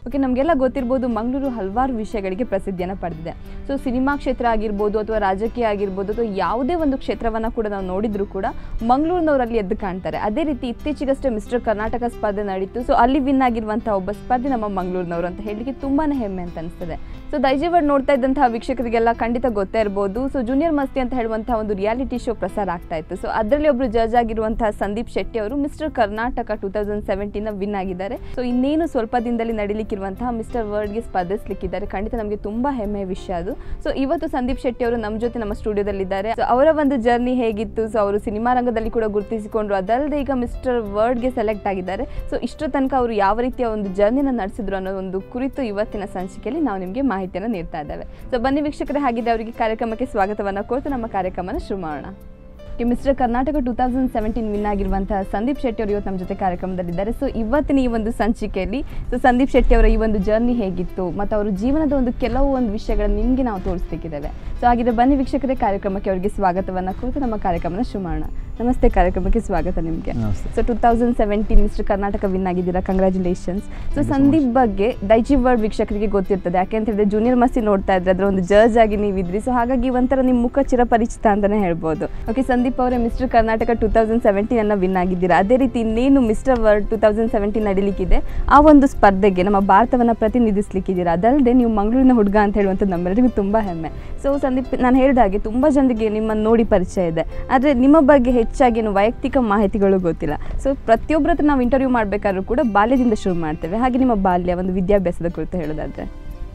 Okay ನಮಗೆಲ್ಲ ಗೊತ್ತಿರ್ಬೋದು ಮಂಗಳೂರು ಹಲವಾರು ವಿಷಯಗಳಿಗೆ ಪ್ರಸಿದ್ಧಿಯನ್ನು ಪಡೆದಿದೆ ಸೊ ಸಿನಿಮಾ ಕ್ಷೇತ್ರ ಆಗಿರ್ಬೋದು ಅಥವಾ ರಾಜಕೀಯ ಆಗಿರ್ಬೋದು ಅಥವಾ ಯಾವುದೇ ಒಂದು ಕ್ಷೇತ್ರವನ್ನು ಕೂಡ ನಾವು ನೋಡಿದ್ರು ಕೂಡ ಮಂಗಳೂರಿನವರಲ್ಲಿ ಎದ್ದು ಕಾಣ್ತಾರೆ ಅದೇ ರೀತಿ ಇತ್ತೀಚೆಗಷ್ಟೇ ಮಿಸ್ಟರ್ ಕರ್ನಾಟಕ ಸ್ಪರ್ಧೆ ನಡೀತು ಸೊ ಅಲ್ಲಿ ವಿನ್ ಆಗಿರುವಂಥ ಒಬ್ಬ ಸ್ಪರ್ಧೆ ನಮ್ಮ ಮಂಗಳೂರಿನವರು ಅಂತ ಹೇಳಲಿಕ್ಕೆ ತುಂಬಾ ಹೆಮ್ಮೆ ಅಂತ ಅನಿಸ್ತದೆ ಸೊ ದೈಜವಾಡ್ ನೋಡ್ತಾ ಇದ್ದಂತಹ ವೀಕ್ಷಕರಿಗೆಲ್ಲ ಖಂಡಿತ ಗೊತ್ತೇ ಇರ್ಬೋದು ಸೊ ಜೂನಿಯರ್ ಮಸ್ತಿ ಅಂತ ಹೇಳುವಂತಹ ಒಂದು ರಿಯಾಲಿಟಿ ಶೋ ಪ್ರಸಾರ ಆಗ್ತಾ ಇತ್ತು ಸೊ ಅದರಲ್ಲಿ ಒಬ್ರು ಜಡ್ಜ್ ಆಗಿರುವಂತಹ ಸಂದೀಪ್ ಶೆಟ್ಟಿ ಅವರು mister Karnataka two thousand seventeen win ಆಗಿದ್ದಾರೆ ಸೊ ಇನ್ನೇನು ಸ್ವಲ್ಪ ದಿನದಲ್ಲಿ ನಡೀಲಿಕ್ಕಿರುವಂತಹ ಮಿಸ್ಟರ್ ವರ್ಡ್ಗೆ ಸ್ಪರ್ಧಿಸ್ಲಿಕ್ಕಿದ್ದಾರೆ ಖಂಡಿತ ನಮಗೆ ತುಂಬಾ ಹೆಮ್ಮೆಯ ವಿಷಯ ಅದು ಸೊ ಇವತ್ತು ಸಂದೀಪ್ ಶೆಟ್ಟಿ ಅವರು ನಮ್ಮ ಜೊತೆ ನಮ್ಮ ಸ್ಟುಡಿಯೋದಲ್ಲಿದ್ದಾರೆ ಸೊ ಅವರ ಒಂದು ಜರ್ನಿ ಹೇಗಿತ್ತು ಸೊ ಅವರು ಸಿನಿಮಾ ರಂಗದಲ್ಲಿ ಕೂಡ ಗುರುತಿಸಿಕೊಂಡ್ರು ಅದಲ್ಲದೆ ಈಗ ಮಿಸ್ಟರ್ ವರ್ಡ್ಗೆ ಸೆಲೆಕ್ಟ್ ಆಗಿದ್ದಾರೆ ಸೊ ಇಷ್ಟರ ತನಕ ಅವರು ಯಾವ ರೀತಿಯ ಒಂದು ಜರ್ನಿನ ನಡೆಸಿದ್ರು ಅನ್ನೋ ಒಂದು ಕುರಿತು ಇವತ್ತಿನ ಸಂಚಿಕೆಯಲ್ಲಿ ನಾವು ನಿಮಗೆ ಮಾಹಿತಿಯನ್ನು ನೀಡ್ತಾ ಇದ್ದೇವೆ ಸೊ ಬನ್ನಿ ವೀಕ್ಷಕರೇ ಹಾಗಿದೆ ಅವರಿಗೆ ಕಾರ್ಯಕ್ರಮಕ್ಕೆ ಸ್ವಾಗತವನ್ನು ಕೋರ್ತು ನಮ್ಮ ಕಾರ್ಯಕ್ರಮನ ಶುರು ಮಾಡೋಣ ಈ mister Karnataka two thousand seventeen win ಆಗಿರುವಂತಹ ಸಂದೀಪ್ ಶೆಟ್ಟಿ ಅವರು ಇವತ್ತು ನಮ್ಮ ಜೊತೆ ಕಾರ್ಯಕ್ರಮದಲ್ಲಿದ್ದಾರೆ ಸೊ ಇವತ್ತಿನ ಈ ಒಂದು ಸಂಚಿಕೆಯಲ್ಲಿ ಸೊ ಸಂದೀಪ್ ಶೆಟ್ಟಿ ಅವರ ಈ ಒಂದು ಜರ್ನಿ ಹೇಗಿತ್ತು ಮತ್ತು ಅವರ ಜೀವನದ ಒಂದು ಕೆಲವು ಒಂದು ವಿಷಯಗಳನ್ನು ನಿಮಗೆ ನಾವು ತೋರಿಸ್ಲಿಕ್ಕಿದ್ದೇವೆ ಸೊ ಹಾಗಿದ್ರೆ ಬನ್ನಿ ವೀಕ್ಷಕರೇ ಕಾರ್ಯಕ್ರಮಕ್ಕೆ ಅವರಿಗೆ ಸ್ವಾಗತವನ್ನು ಕುರಿತು ನಮ್ಮ ಕಾರ್ಯಕ್ರಮನ ಶುರು ಮಾಡೋಣ ನಮಸ್ತೆ ಕಾರ್ಯಕ್ರಮಕ್ಕೆ ಸ್ವಾಗತ ನಿಮಗೆ ನಮಸ್ತೆ. So two thousand seventeen mister Karnataka win ಆಗಿದ್ದೀರಾ ಕಂಗ್ರ್ಯಾಚುಲೇಷನ್ಸ್ ಸೊ ಸಂದೀಪ್ ಬಗ್ಗೆ ದೈಜಿ ವರ್ಡ್ ವೀಕ್ಷಕರಿಗೆ ಗೊತ್ತಿರ್ತದೆ ಯಾಕೆ ಅಂತ ಹೇಳಿದ್ರೆ ಜೂನಿಯರ್ ಮಸ್ತಿ ನೋಡ್ತಾ ಇದ್ರೆ ಅದರ ಒಂದು ಜಡ್ಜ್ ಆಗಿ ನೀವಿದ್ರಿ ಸೊ ಹಾಗಾಗಿ ಒಂಥರ ನಿಮ್ಮ ಮುಖ ಚಿರಪರಿಚಿತ ಅಂತಾನೆ ಹೇಳ್ಬೋದು ಓಕೆ ಸಂದೀಪ್ ಅವರೇ mister Karnataka two thousand seventeen ಅನ್ನ ವಿನ್ ಆಗಿದ್ದೀರಾ ಅದೇ ರೀತಿ ಇನ್ನೇನು mister world two thousand seventeen ನಡೀಲಿಕ್ಕಿದೆ ಆ ಒಂದು ಸ್ಪರ್ಧೆಗೆ ನಮ್ಮ ಭಾರತವನ್ನು ಪ್ರತಿನಿಧಿಸ್ಲಿಕ್ಕಿದ್ದೀರಾ ಅದಲ್ಲದೆ ನೀವು ಮಂಗಳೂರಿನ ಹುಡುಗ ಅಂತ ಹೇಳುವಂಥದ್ದು ನಮ್ಮೆಲ್ಲರಿಗೂ ತುಂಬ ಹೆಮ್ಮೆ ಸೊ ಸಂದೀಪ್ ನಾನು ಹೇಳಿದ ಹಾಗೆ ತುಂಬ ಜನರಿಗೆ ನಿಮ್ಮನ್ನು ನೋಡಿ ಪರಿಚಯ ಇದೆ ಆದರೆ ನಿಮ್ಮ ಬಗ್ಗೆ ಹೆಚ್ಚಾಗಿ ಏನು ವೈಯಕ್ತಿಕ ಮಾಹಿತಿಗಳು ಗೊತ್ತಿಲ್ಲ ಸೊ ಪ್ರತಿಯೊಬ್ಬರ ಹತ್ರ ನಾವು ಇಂಟರ್ವ್ಯೂ ಮಾಡಬೇಕಾದ್ರೂ ಕೂಡ ಬಾಲ್ಯದಿಂದ ಶುರು ಮಾಡ್ತೇವೆ ಹಾಗೆ ನಿಮ್ಮ ಬಾಲ್ಯ ಒಂದು ವಿದ್ಯಾಭ್ಯಾಸದ ಕುರಿತು ಹೇಳೋದಾದ್ರೆ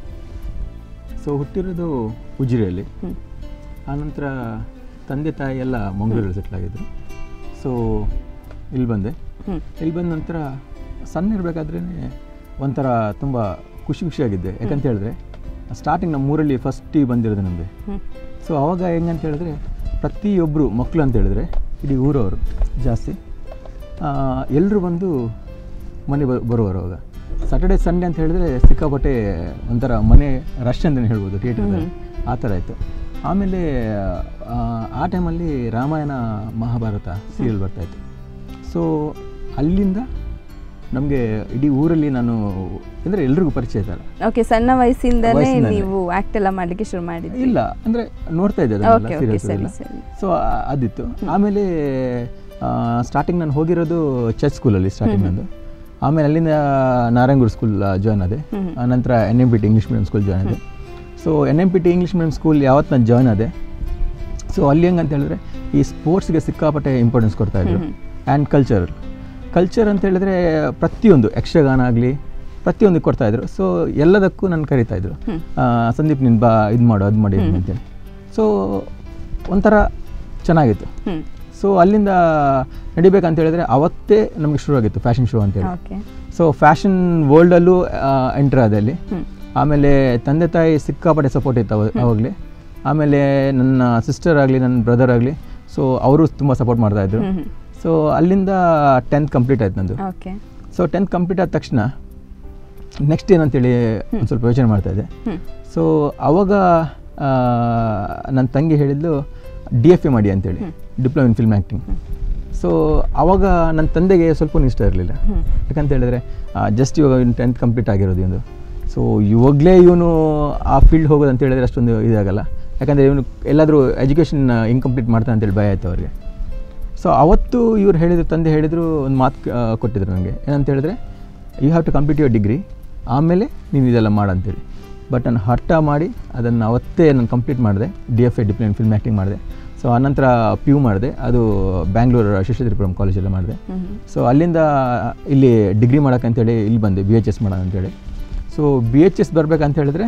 ಸೊ ಹುಟ್ಟಿರೋದು ಉಜಿರೆಯಲ್ಲಿ ಹ್ಮ್. ಆನಂತರ ತಂದೆ ತಾಯಿ ಎಲ್ಲ ಮಂಗಳೂರಲ್ಲಿ ಸೆಟ್ಲ್ ಆಗಿದ್ರು ಸೊ ಇಲ್ಲಿ ಬಂದೆ ಹ್ಮ್. ಇಲ್ಲಿ ಬಂದ ನಂತರ ಸಣ್ಣ ಇರಬೇಕಾದ್ರೇ ಒಂಥರ ತುಂಬ ಖುಷಿ ಖುಷಿಯಾಗಿದ್ದೆ ಯಾಕಂತ ಹೇಳಿದ್ರೆ ಸ್ಟಾರ್ಟಿಂಗ್ ನಮ್ಮ ಊರಲ್ಲಿ ಫಸ್ಟ್ ಟಿ ಬಂದಿರೋದು ನಮಗೆ ಹ್ಮ್. ಸೊ ಅವಾಗ ಹೆಂಗಂತ ಹೇಳಿದ್ರೆ ಪ್ರತಿಯೊಬ್ಬರು ಮಕ್ಕಳು ಅಂತ ಹೇಳಿದ್ರೆ ಇಡೀ ಊರವರು ಜಾಸ್ತಿ ಎಲ್ಲರೂ ಬಂದು ಮನೆ ಬ ಬರುವರು ಅವಾಗ ಸಾಟರ್ಡೆ ಸಂಡೇ ಅಂತ ಹೇಳಿದ್ರೆ ಸಿಕ್ಕಾಪಟ್ಟೆ ಒಂಥರ ಮನೆ ರಶ್ ಅಂತಲೇ ಹೇಳ್ಬೋದು ಥಿಯೇಟರ್ದಲ್ಲಿ ಆ ಥರ ಆಯಿತು ಆಮೇಲೆ ಆ, ಆ ಟೈಮಲ್ಲಿ ರಾಮಾಯಣ ಮಹಾಭಾರತ ಸೀರಿಯಲ್ ಬರ್ತಾಯಿತ್ತು ಸೊ ಅಲ್ಲಿಂದ ನಮಗೆ ಇಡೀ ಊರಲ್ಲಿ ನಾನು ಅಂದರೆ ಎಲ್ರಿಗೂ ಪರಿಚಯ ಇದ್ದಾರೆ ಓಕೆ ಸಣ್ಣ ವಯಸ್ಸಿಂದಲೇ ವಯಸ್ಸಿಂದಲೇ. ನೀವು ಆಕ್ಟ್ ಎಲ್ಲ ಮಾಡ್ಲಿಕ್ಕೆ ಶುರು ಮಾಡಿದ್ರಿ ಇಲ್ಲ ಅಂದರೆ ನೋಡ್ತಾ ಇದ್ದೆ Okay, okay, ಸರಿ, ಸರಿ. ಸೊ ಅದಿತ್ತು ಆಮೇಲೆ ಸ್ಟಾರ್ಟಿಂಗ್ ನಾನು ಹೋಗಿರೋದು ಚರ್ಚ್ ಸ್ಕೂಲಲ್ಲಿ ಸ್ಟಾರ್ಟಿಂಗ್ ನಂದು ಆಮೇಲೆ ಅಲ್ಲಿಂದ ನಾರಾಯಣಗುರು ಸ್ಕೂಲ್ ಜಾಯ್ನ್ ಆದೆ ಹ್ಮ್. ಆನಂತರ N M P T English medium school join ಆದೆ so N M P T English medium school ಯಾವತ್ತು ನಾನು ಜಾಯ್ನ್ ಆದೆ ಸೊ ಅಲ್ಲಿ ಹೆಂಗಂತ ಹೇಳಿದ್ರೆ ಈ ಸ್ಪೋರ್ಟ್ಸ್ಗೆ ಸಿಕ್ಕಾಪಟ್ಟೆ ಇಂಪಾರ್ಟೆನ್ಸ್ ಕೊಡ್ತಾ ಇದ್ರು ಆ್ಯಂಡ್ ಕಲ್ಚರ್ ಕಲ್ಚರ್ ಅಂತ ಹೇಳಿದ್ರೆ ಪ್ರತಿಯೊಂದು ಯಕ್ಷಗಾನ ಆಗಲಿ ಪ್ರತಿಯೊಂದು ಕೊಡ್ತಾ ಇದ್ರು ಸೊ ಎಲ್ಲದಕ್ಕೂ ನನ್ನ ಕರಿತಾ ಇದ್ರು ಆ, ಸಂದೀಪ್ ನೀನು ಬಾ ಇದು ಮಾಡು ಅದು ಮಾಡಿ ಇದು ಅಂತೇಳಿ ಸೊ ಒಂಥರ ಚೆನ್ನಾಗಿತ್ತು ಹ್ಮ್ ಸೊ ಅಲ್ಲಿಂದ ನಡಿಬೇಕಂತ ಹೇಳಿದ್ರೆ ಅವತ್ತೇ ನಮಗೆ ಶುರುವಾಗಿತ್ತು ಫ್ಯಾಷನ್ ಶೋ ಅಂತೇಳಿ ಓಕೆ ಸೊ ಫ್ಯಾಷನ್ ವರ್ಲ್ಡಲ್ಲೂ ಎಂಟ್ರ್ ಆದ ಅಲ್ಲಿ ಹ್ಮ್ ಆಮೇಲೆ ತಂದೆ ತಾಯಿ ಸಿಕ್ಕಾಪಟ್ಟೆ ಸಪೋರ್ಟ್ ಇತ್ತು ಅವ- ಅವಾಗಲೇ ಆಮೇಲೆ ನನ್ನ ಸಿಸ್ಟರ್ ಆಗಲಿ ನನ್ನ ಬ್ರದರ್ ಆಗಲಿ ಸೊ ಅವರು ತುಂಬ ಸಪೋರ್ಟ್ ಮಾಡ್ತಾಯಿದ್ರು ಹ್ಮ್ ಹ್ಮ್ ಸೊ ಅಲ್ಲಿಂದ ಟೆಂತ್ ಕಂಪ್ಲೀಟ್ ಆಯ್ತು ನಂದು ಓಕೆ ಸೊ ಟೆಂತ್ ಕಂಪ್ಲೀಟ್ ಆದ ತಕ್ಷಣ ನೆಕ್ಸ್ಟ್ ಏನಂತೇಳಿ ಒಂದು ಸ್ವಲ್ಪ ಯೋಚನೆ ಮಾಡ್ತಾ ಇದ್ದೆ ಹ್ಮ್ ಸೊ ಅವಾಗ ಆ, ನನ್ನ ತಂಗಿ ಹೇಳಿದ್ಲು ಡಿ ಎಫ್ ಎ ಮಾಡಿ ಅಂತೇಳಿ diploma in film acting so ಅವಾಗ ನನ್ನ ತಂದೆಗೆ ಸ್ವಲ್ಪ ಇಷ್ಟ ಇರಲಿಲ್ಲ ಹ್ಮ್. ಯಾಕಂತ ಹೇಳಿದ್ರೆ ಜಸ್ಟ್ ಇವಾಗ ಟೆಂತ್ ಕಂಪ್ಲೀಟ್ ಆಗಿರೋದು ಇವನು ಸೊ ಇವಾಗಲೇ ಇವನು ಆ ಫೀಲ್ಡ್ ಹೋಗೋದು ಅಂತ ಹೇಳಿದ್ರೆ ಅಷ್ಟೊಂದು ಇದಾಗಲ್ಲ ಯಾಕಂದರೆ ಇವನು ಎಲ್ಲಾದರೂ ಎಜುಕೇಷನ್ ಇನ್ಕಂಪ್ಲೀಟ್ ಮಾಡ್ತಾನೆ ಅಂತೇಳಿ ಭಯ ಆಯ್ತು ಅವ್ರಿಗೆ ಸೊ ಅವತ್ತು ಇವ್ರು ಹೇಳಿದ್ರು ತಂದೆ ಹೇಳಿದರು ಒಂದು ಮಾತು ಕೊಟ್ಟಿದ್ರು ನನಗೆ ಏನಂತ ಹೇಳಿದ್ರೆ you have to complete your degree ಆಮೇಲೆ ನೀನು ಇದೆಲ್ಲ ಮಾಡಂತೇಳಿ ಬಟ್ ನಾನು ಹಠ ಮಾಡಿ ಅದನ್ನು ಅವತ್ತೇ ನಾನು ಕಂಪ್ಲೀಟ್ ಮಾಡಿದೆ D F A diploma film acting ಮಾಡಿದೆ ಸೊ ಆನಂತರ ಪಿ ಯು ಮಾಡಿದೆ ಅದು ಬ್ಯಾಂಗ್ಳೂರು ಶಶಿತ್ರಿಪುರಂ ಕಾಲೇಜೆಲ್ಲ ಮಾಡಿದೆ ಹ್ಮ್ ಸೊ ಅಲ್ಲಿಂದ ಇಲ್ಲಿ ಡಿಗ್ರಿ ಮಾಡೋಕ್ಕಂತೇಳಿ ಇಲ್ಲಿ ಬಂದೆ ಬಿ ಎಚ್ ಎಸ್ ಮಾಡೋಣ ಅಂತೇಳಿ ಸೊ ಬಿ ಎಚ್ ಎಸ್ ಬರಬೇಕಂತ ಹೇಳಿದ್ರೆ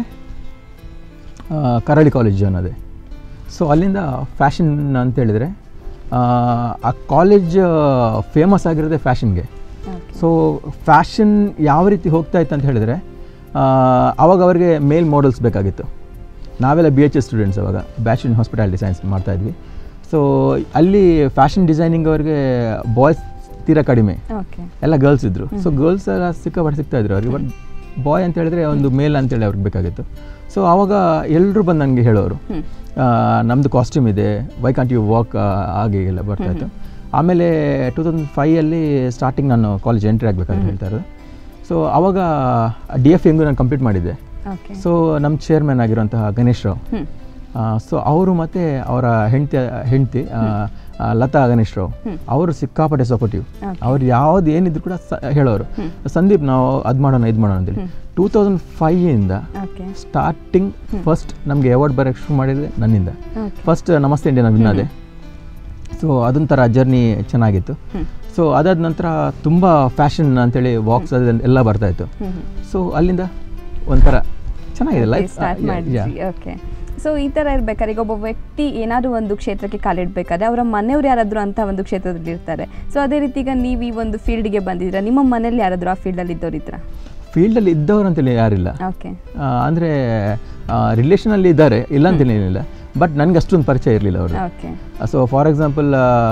ಆ, ಕರಾಳಿ ಕಾಲೇಜ್ ಜಾಯ್ನ್ ಅದೇ ಸೊ ಅಲ್ಲಿಂದ ಫ್ಯಾಷನ್ ಅಂತ ಹೇಳಿದ್ರೆ ಆ, ಆ ಕಾಲೇಜ್ ಫೇಮಸ್ ಆಗಿರೋದೇ ಫ್ಯಾಷನ್ಗೆ ಓಕೆ ಸೊ ಫ್ಯಾಷನ್ ಯಾವ ರೀತಿ ಹೋಗ್ತಾ ಇತ್ತು ಅಂತ ಹೇಳಿದ್ರೆ ಆ, ಅವಾಗ ಅವರಿಗೆ ಮೇಲ್ ಮಾಡೆಲ್ಸ್ ಬೇಕಾಗಿತ್ತು ನಾವೆಲ್ಲ ಬಿ ಎಚ್ ಎಸ್ ಸ್ಟೂಡೆಂಟ್ಸ್ ಅವಾಗ ಬ್ಯಾಚ್ ಇನ್ ಹಾಸ್ಪಿಟಾಲಿಟಿ ಸೈನ್ಸ್ ಮಾಡ್ತಾ ಇದ್ವಿ ಸೊ ಅಲ್ಲಿ ಫ್ಯಾಷನ್ ಡಿಸೈನಿಂಗ್ ಅವ್ರಿಗೆ ಬಾಯ್ಸ್ ತೀರಾ ಕಡಿಮೆ ಓಕೆ ಎಲ್ಲ ಗರ್ಲ್ಸ್ ಇದ್ದರು ಸೊ ಗರ್ಲ್ಸ್ ಎಲ್ಲ ಸಿಕ್ಕಾಪಟ್ಟೆ ಸಿಗ್ತಾ ಇದ್ರು ಅವ್ರಿಗೆ ಬಟ್ ಬಾಯ್ ಅಂತ ಹೇಳಿದ್ರೆ ಒಂದು ಮೇಲ್ ಅಂತೇಳಿ ಅವ್ರಿಗೆ ಬೇಕಾಗಿತ್ತು ಸೊ ಆವಾಗ ಎಲ್ಲರೂ ಬಂದು ನನಗೆ ಹೇಳೋರು ಹ್ಮ್. ನಮ್ಮದು ಕಾಸ್ಟ್ಯೂಮ್ ಇದೆ ವೈ ಕಾಂಟ್ ಯು ವಾಕ್ ಹಾಗೆ ಎಲ್ಲ ಬರ್ತಾ ಇತ್ತು ಆಮೇಲೆ ಟೂ ತೌಸಂಡ್ ಫೈಯಲ್ಲಿ ಸ್ಟಾರ್ಟಿಂಗ್ ನಾನು ಕಾಲೇಜ್ ಎಂಟ್ರಿ ಆಗಬೇಕಂತ ಹೇಳ್ತಾ ಇರೋದು ಸೊ ಅವಾಗ ಡಿ ಎಫ್ ಹೆಂಗು ನಾನು ಕಂಪ್ಲೀಟ್ ಮಾಡಿದ್ದೆ ಓಕೆ ಸೊ ನಮ್ಮ ಚೇರ್ಮನ್ ಆಗಿರುವಂತಹ ಗಣೇಶ್ ರಾವ್ ಹ್ಮ್ ಸೊ ಅವರು ಮತ್ತು ಅವರ ಹೆಂಡತಿ ಹೆಂಡತಿ ಲತಾ ಗಣೇಶ್ ರಾವ್ ಅವರು ಸಿಕ್ಕಾಪಟ್ಟೆ ಸಪೋರ್ಟಿವ್ Okay. ಅವ್ರು ಯಾವ್ದು ಏನಿದ್ರು ಕೂಡ ಸ- ಹೇಳೋರು ಸಂದೀಪ್ ನಾವು ಅದು ಮಾಡೋಣ ಇದು ಮಾಡೋಣ ಅಂತೇಳಿ ಟೂ ತೌಸಂಡ್ ಫೈವಿಂದ ಓಕೆ ಸ್ಟಾರ್ಟಿಂಗ್ ಫಸ್ಟ್ ನಮಗೆ ಅವಾರ್ಡ್ ಬರೋಕ್ಕೆ ಶುರು ಮಾಡಿದ್ರೆ ನನ್ನಿಂದ okay first Namaste India win ಆದೆ ಸೊ ಅದೊಂಥರ ಜರ್ನಿ ಚೆನ್ನಾಗಿತ್ತು ಹ್ಮ್. ಸೊ ಅದಾದ ನಂತರ ತುಂಬ ಫ್ಯಾಷನ್ ಅಂತೇಳಿ ವಾಕ್ಸ್ ಅದೆಲ್ಲ ಎಲ್ಲ ಬರ್ತಾಯಿತ್ತು ಹ್ಮ್ ಹ್ಮ್ ಸೊ ಅಲ್ಲಿಂದ ಒಂಥರ ಚೆನ್ನಾಗಿದೆ ಲೈಫ್ ಸ್ಟಾರ್ಟ್ ಮಾಡಿದ್ರಿ ಓಕೆ ಸೊ ಈ ಥರ ಇರ್ಬೇಕಾದ್ರೆ ಈಗ ಒಬ್ಬ ವ್ಯಕ್ತಿ ಏನಾದರೂ ಒಂದು ಕ್ಷೇತ್ರಕ್ಕೆ ಕಾಲಿಡಬೇಕಾದ್ರೆ ಅವರ ಮನೆಯವ್ರು ಯಾರಾದರೂ ಅಂತ ಒಂದು ಕ್ಷೇತ್ರದಲ್ಲಿ ಇರ್ತಾರೆ ಸೊ ಅದೇ ರೀತಿ ಈಗ ನೀವು ಈ ಒಂದು ಫೀಲ್ಡ್ಗೆ ಬಂದಿದ್ದೀರಾ ನಿಮ್ಮ ಮನೇಲಿ ಯಾರಾದರೂ ಆ ಫೀಲ್ಡಲ್ಲಿ ಇದ್ದವ್ರು ಇದ್ರ ಫೀಲ್ಡಲ್ಲಿ ಇದ್ದವರು ಅಂತೇಳಿ ಯಾರಿಲ್ಲ ಓಕೆ ಆ, ಅಂದರೆ ರಿಲೇಷನಲ್ಲಿ ಇದ್ದಾರೆ ಇಲ್ಲ ಅಂತೇಳಿ ಏನಿಲ್ಲ ಬಟ್ ನನಗೆ ಅಷ್ಟೊಂದು ಪರಿಚಯ ಇರಲಿಲ್ಲ ಅವರು okay so for example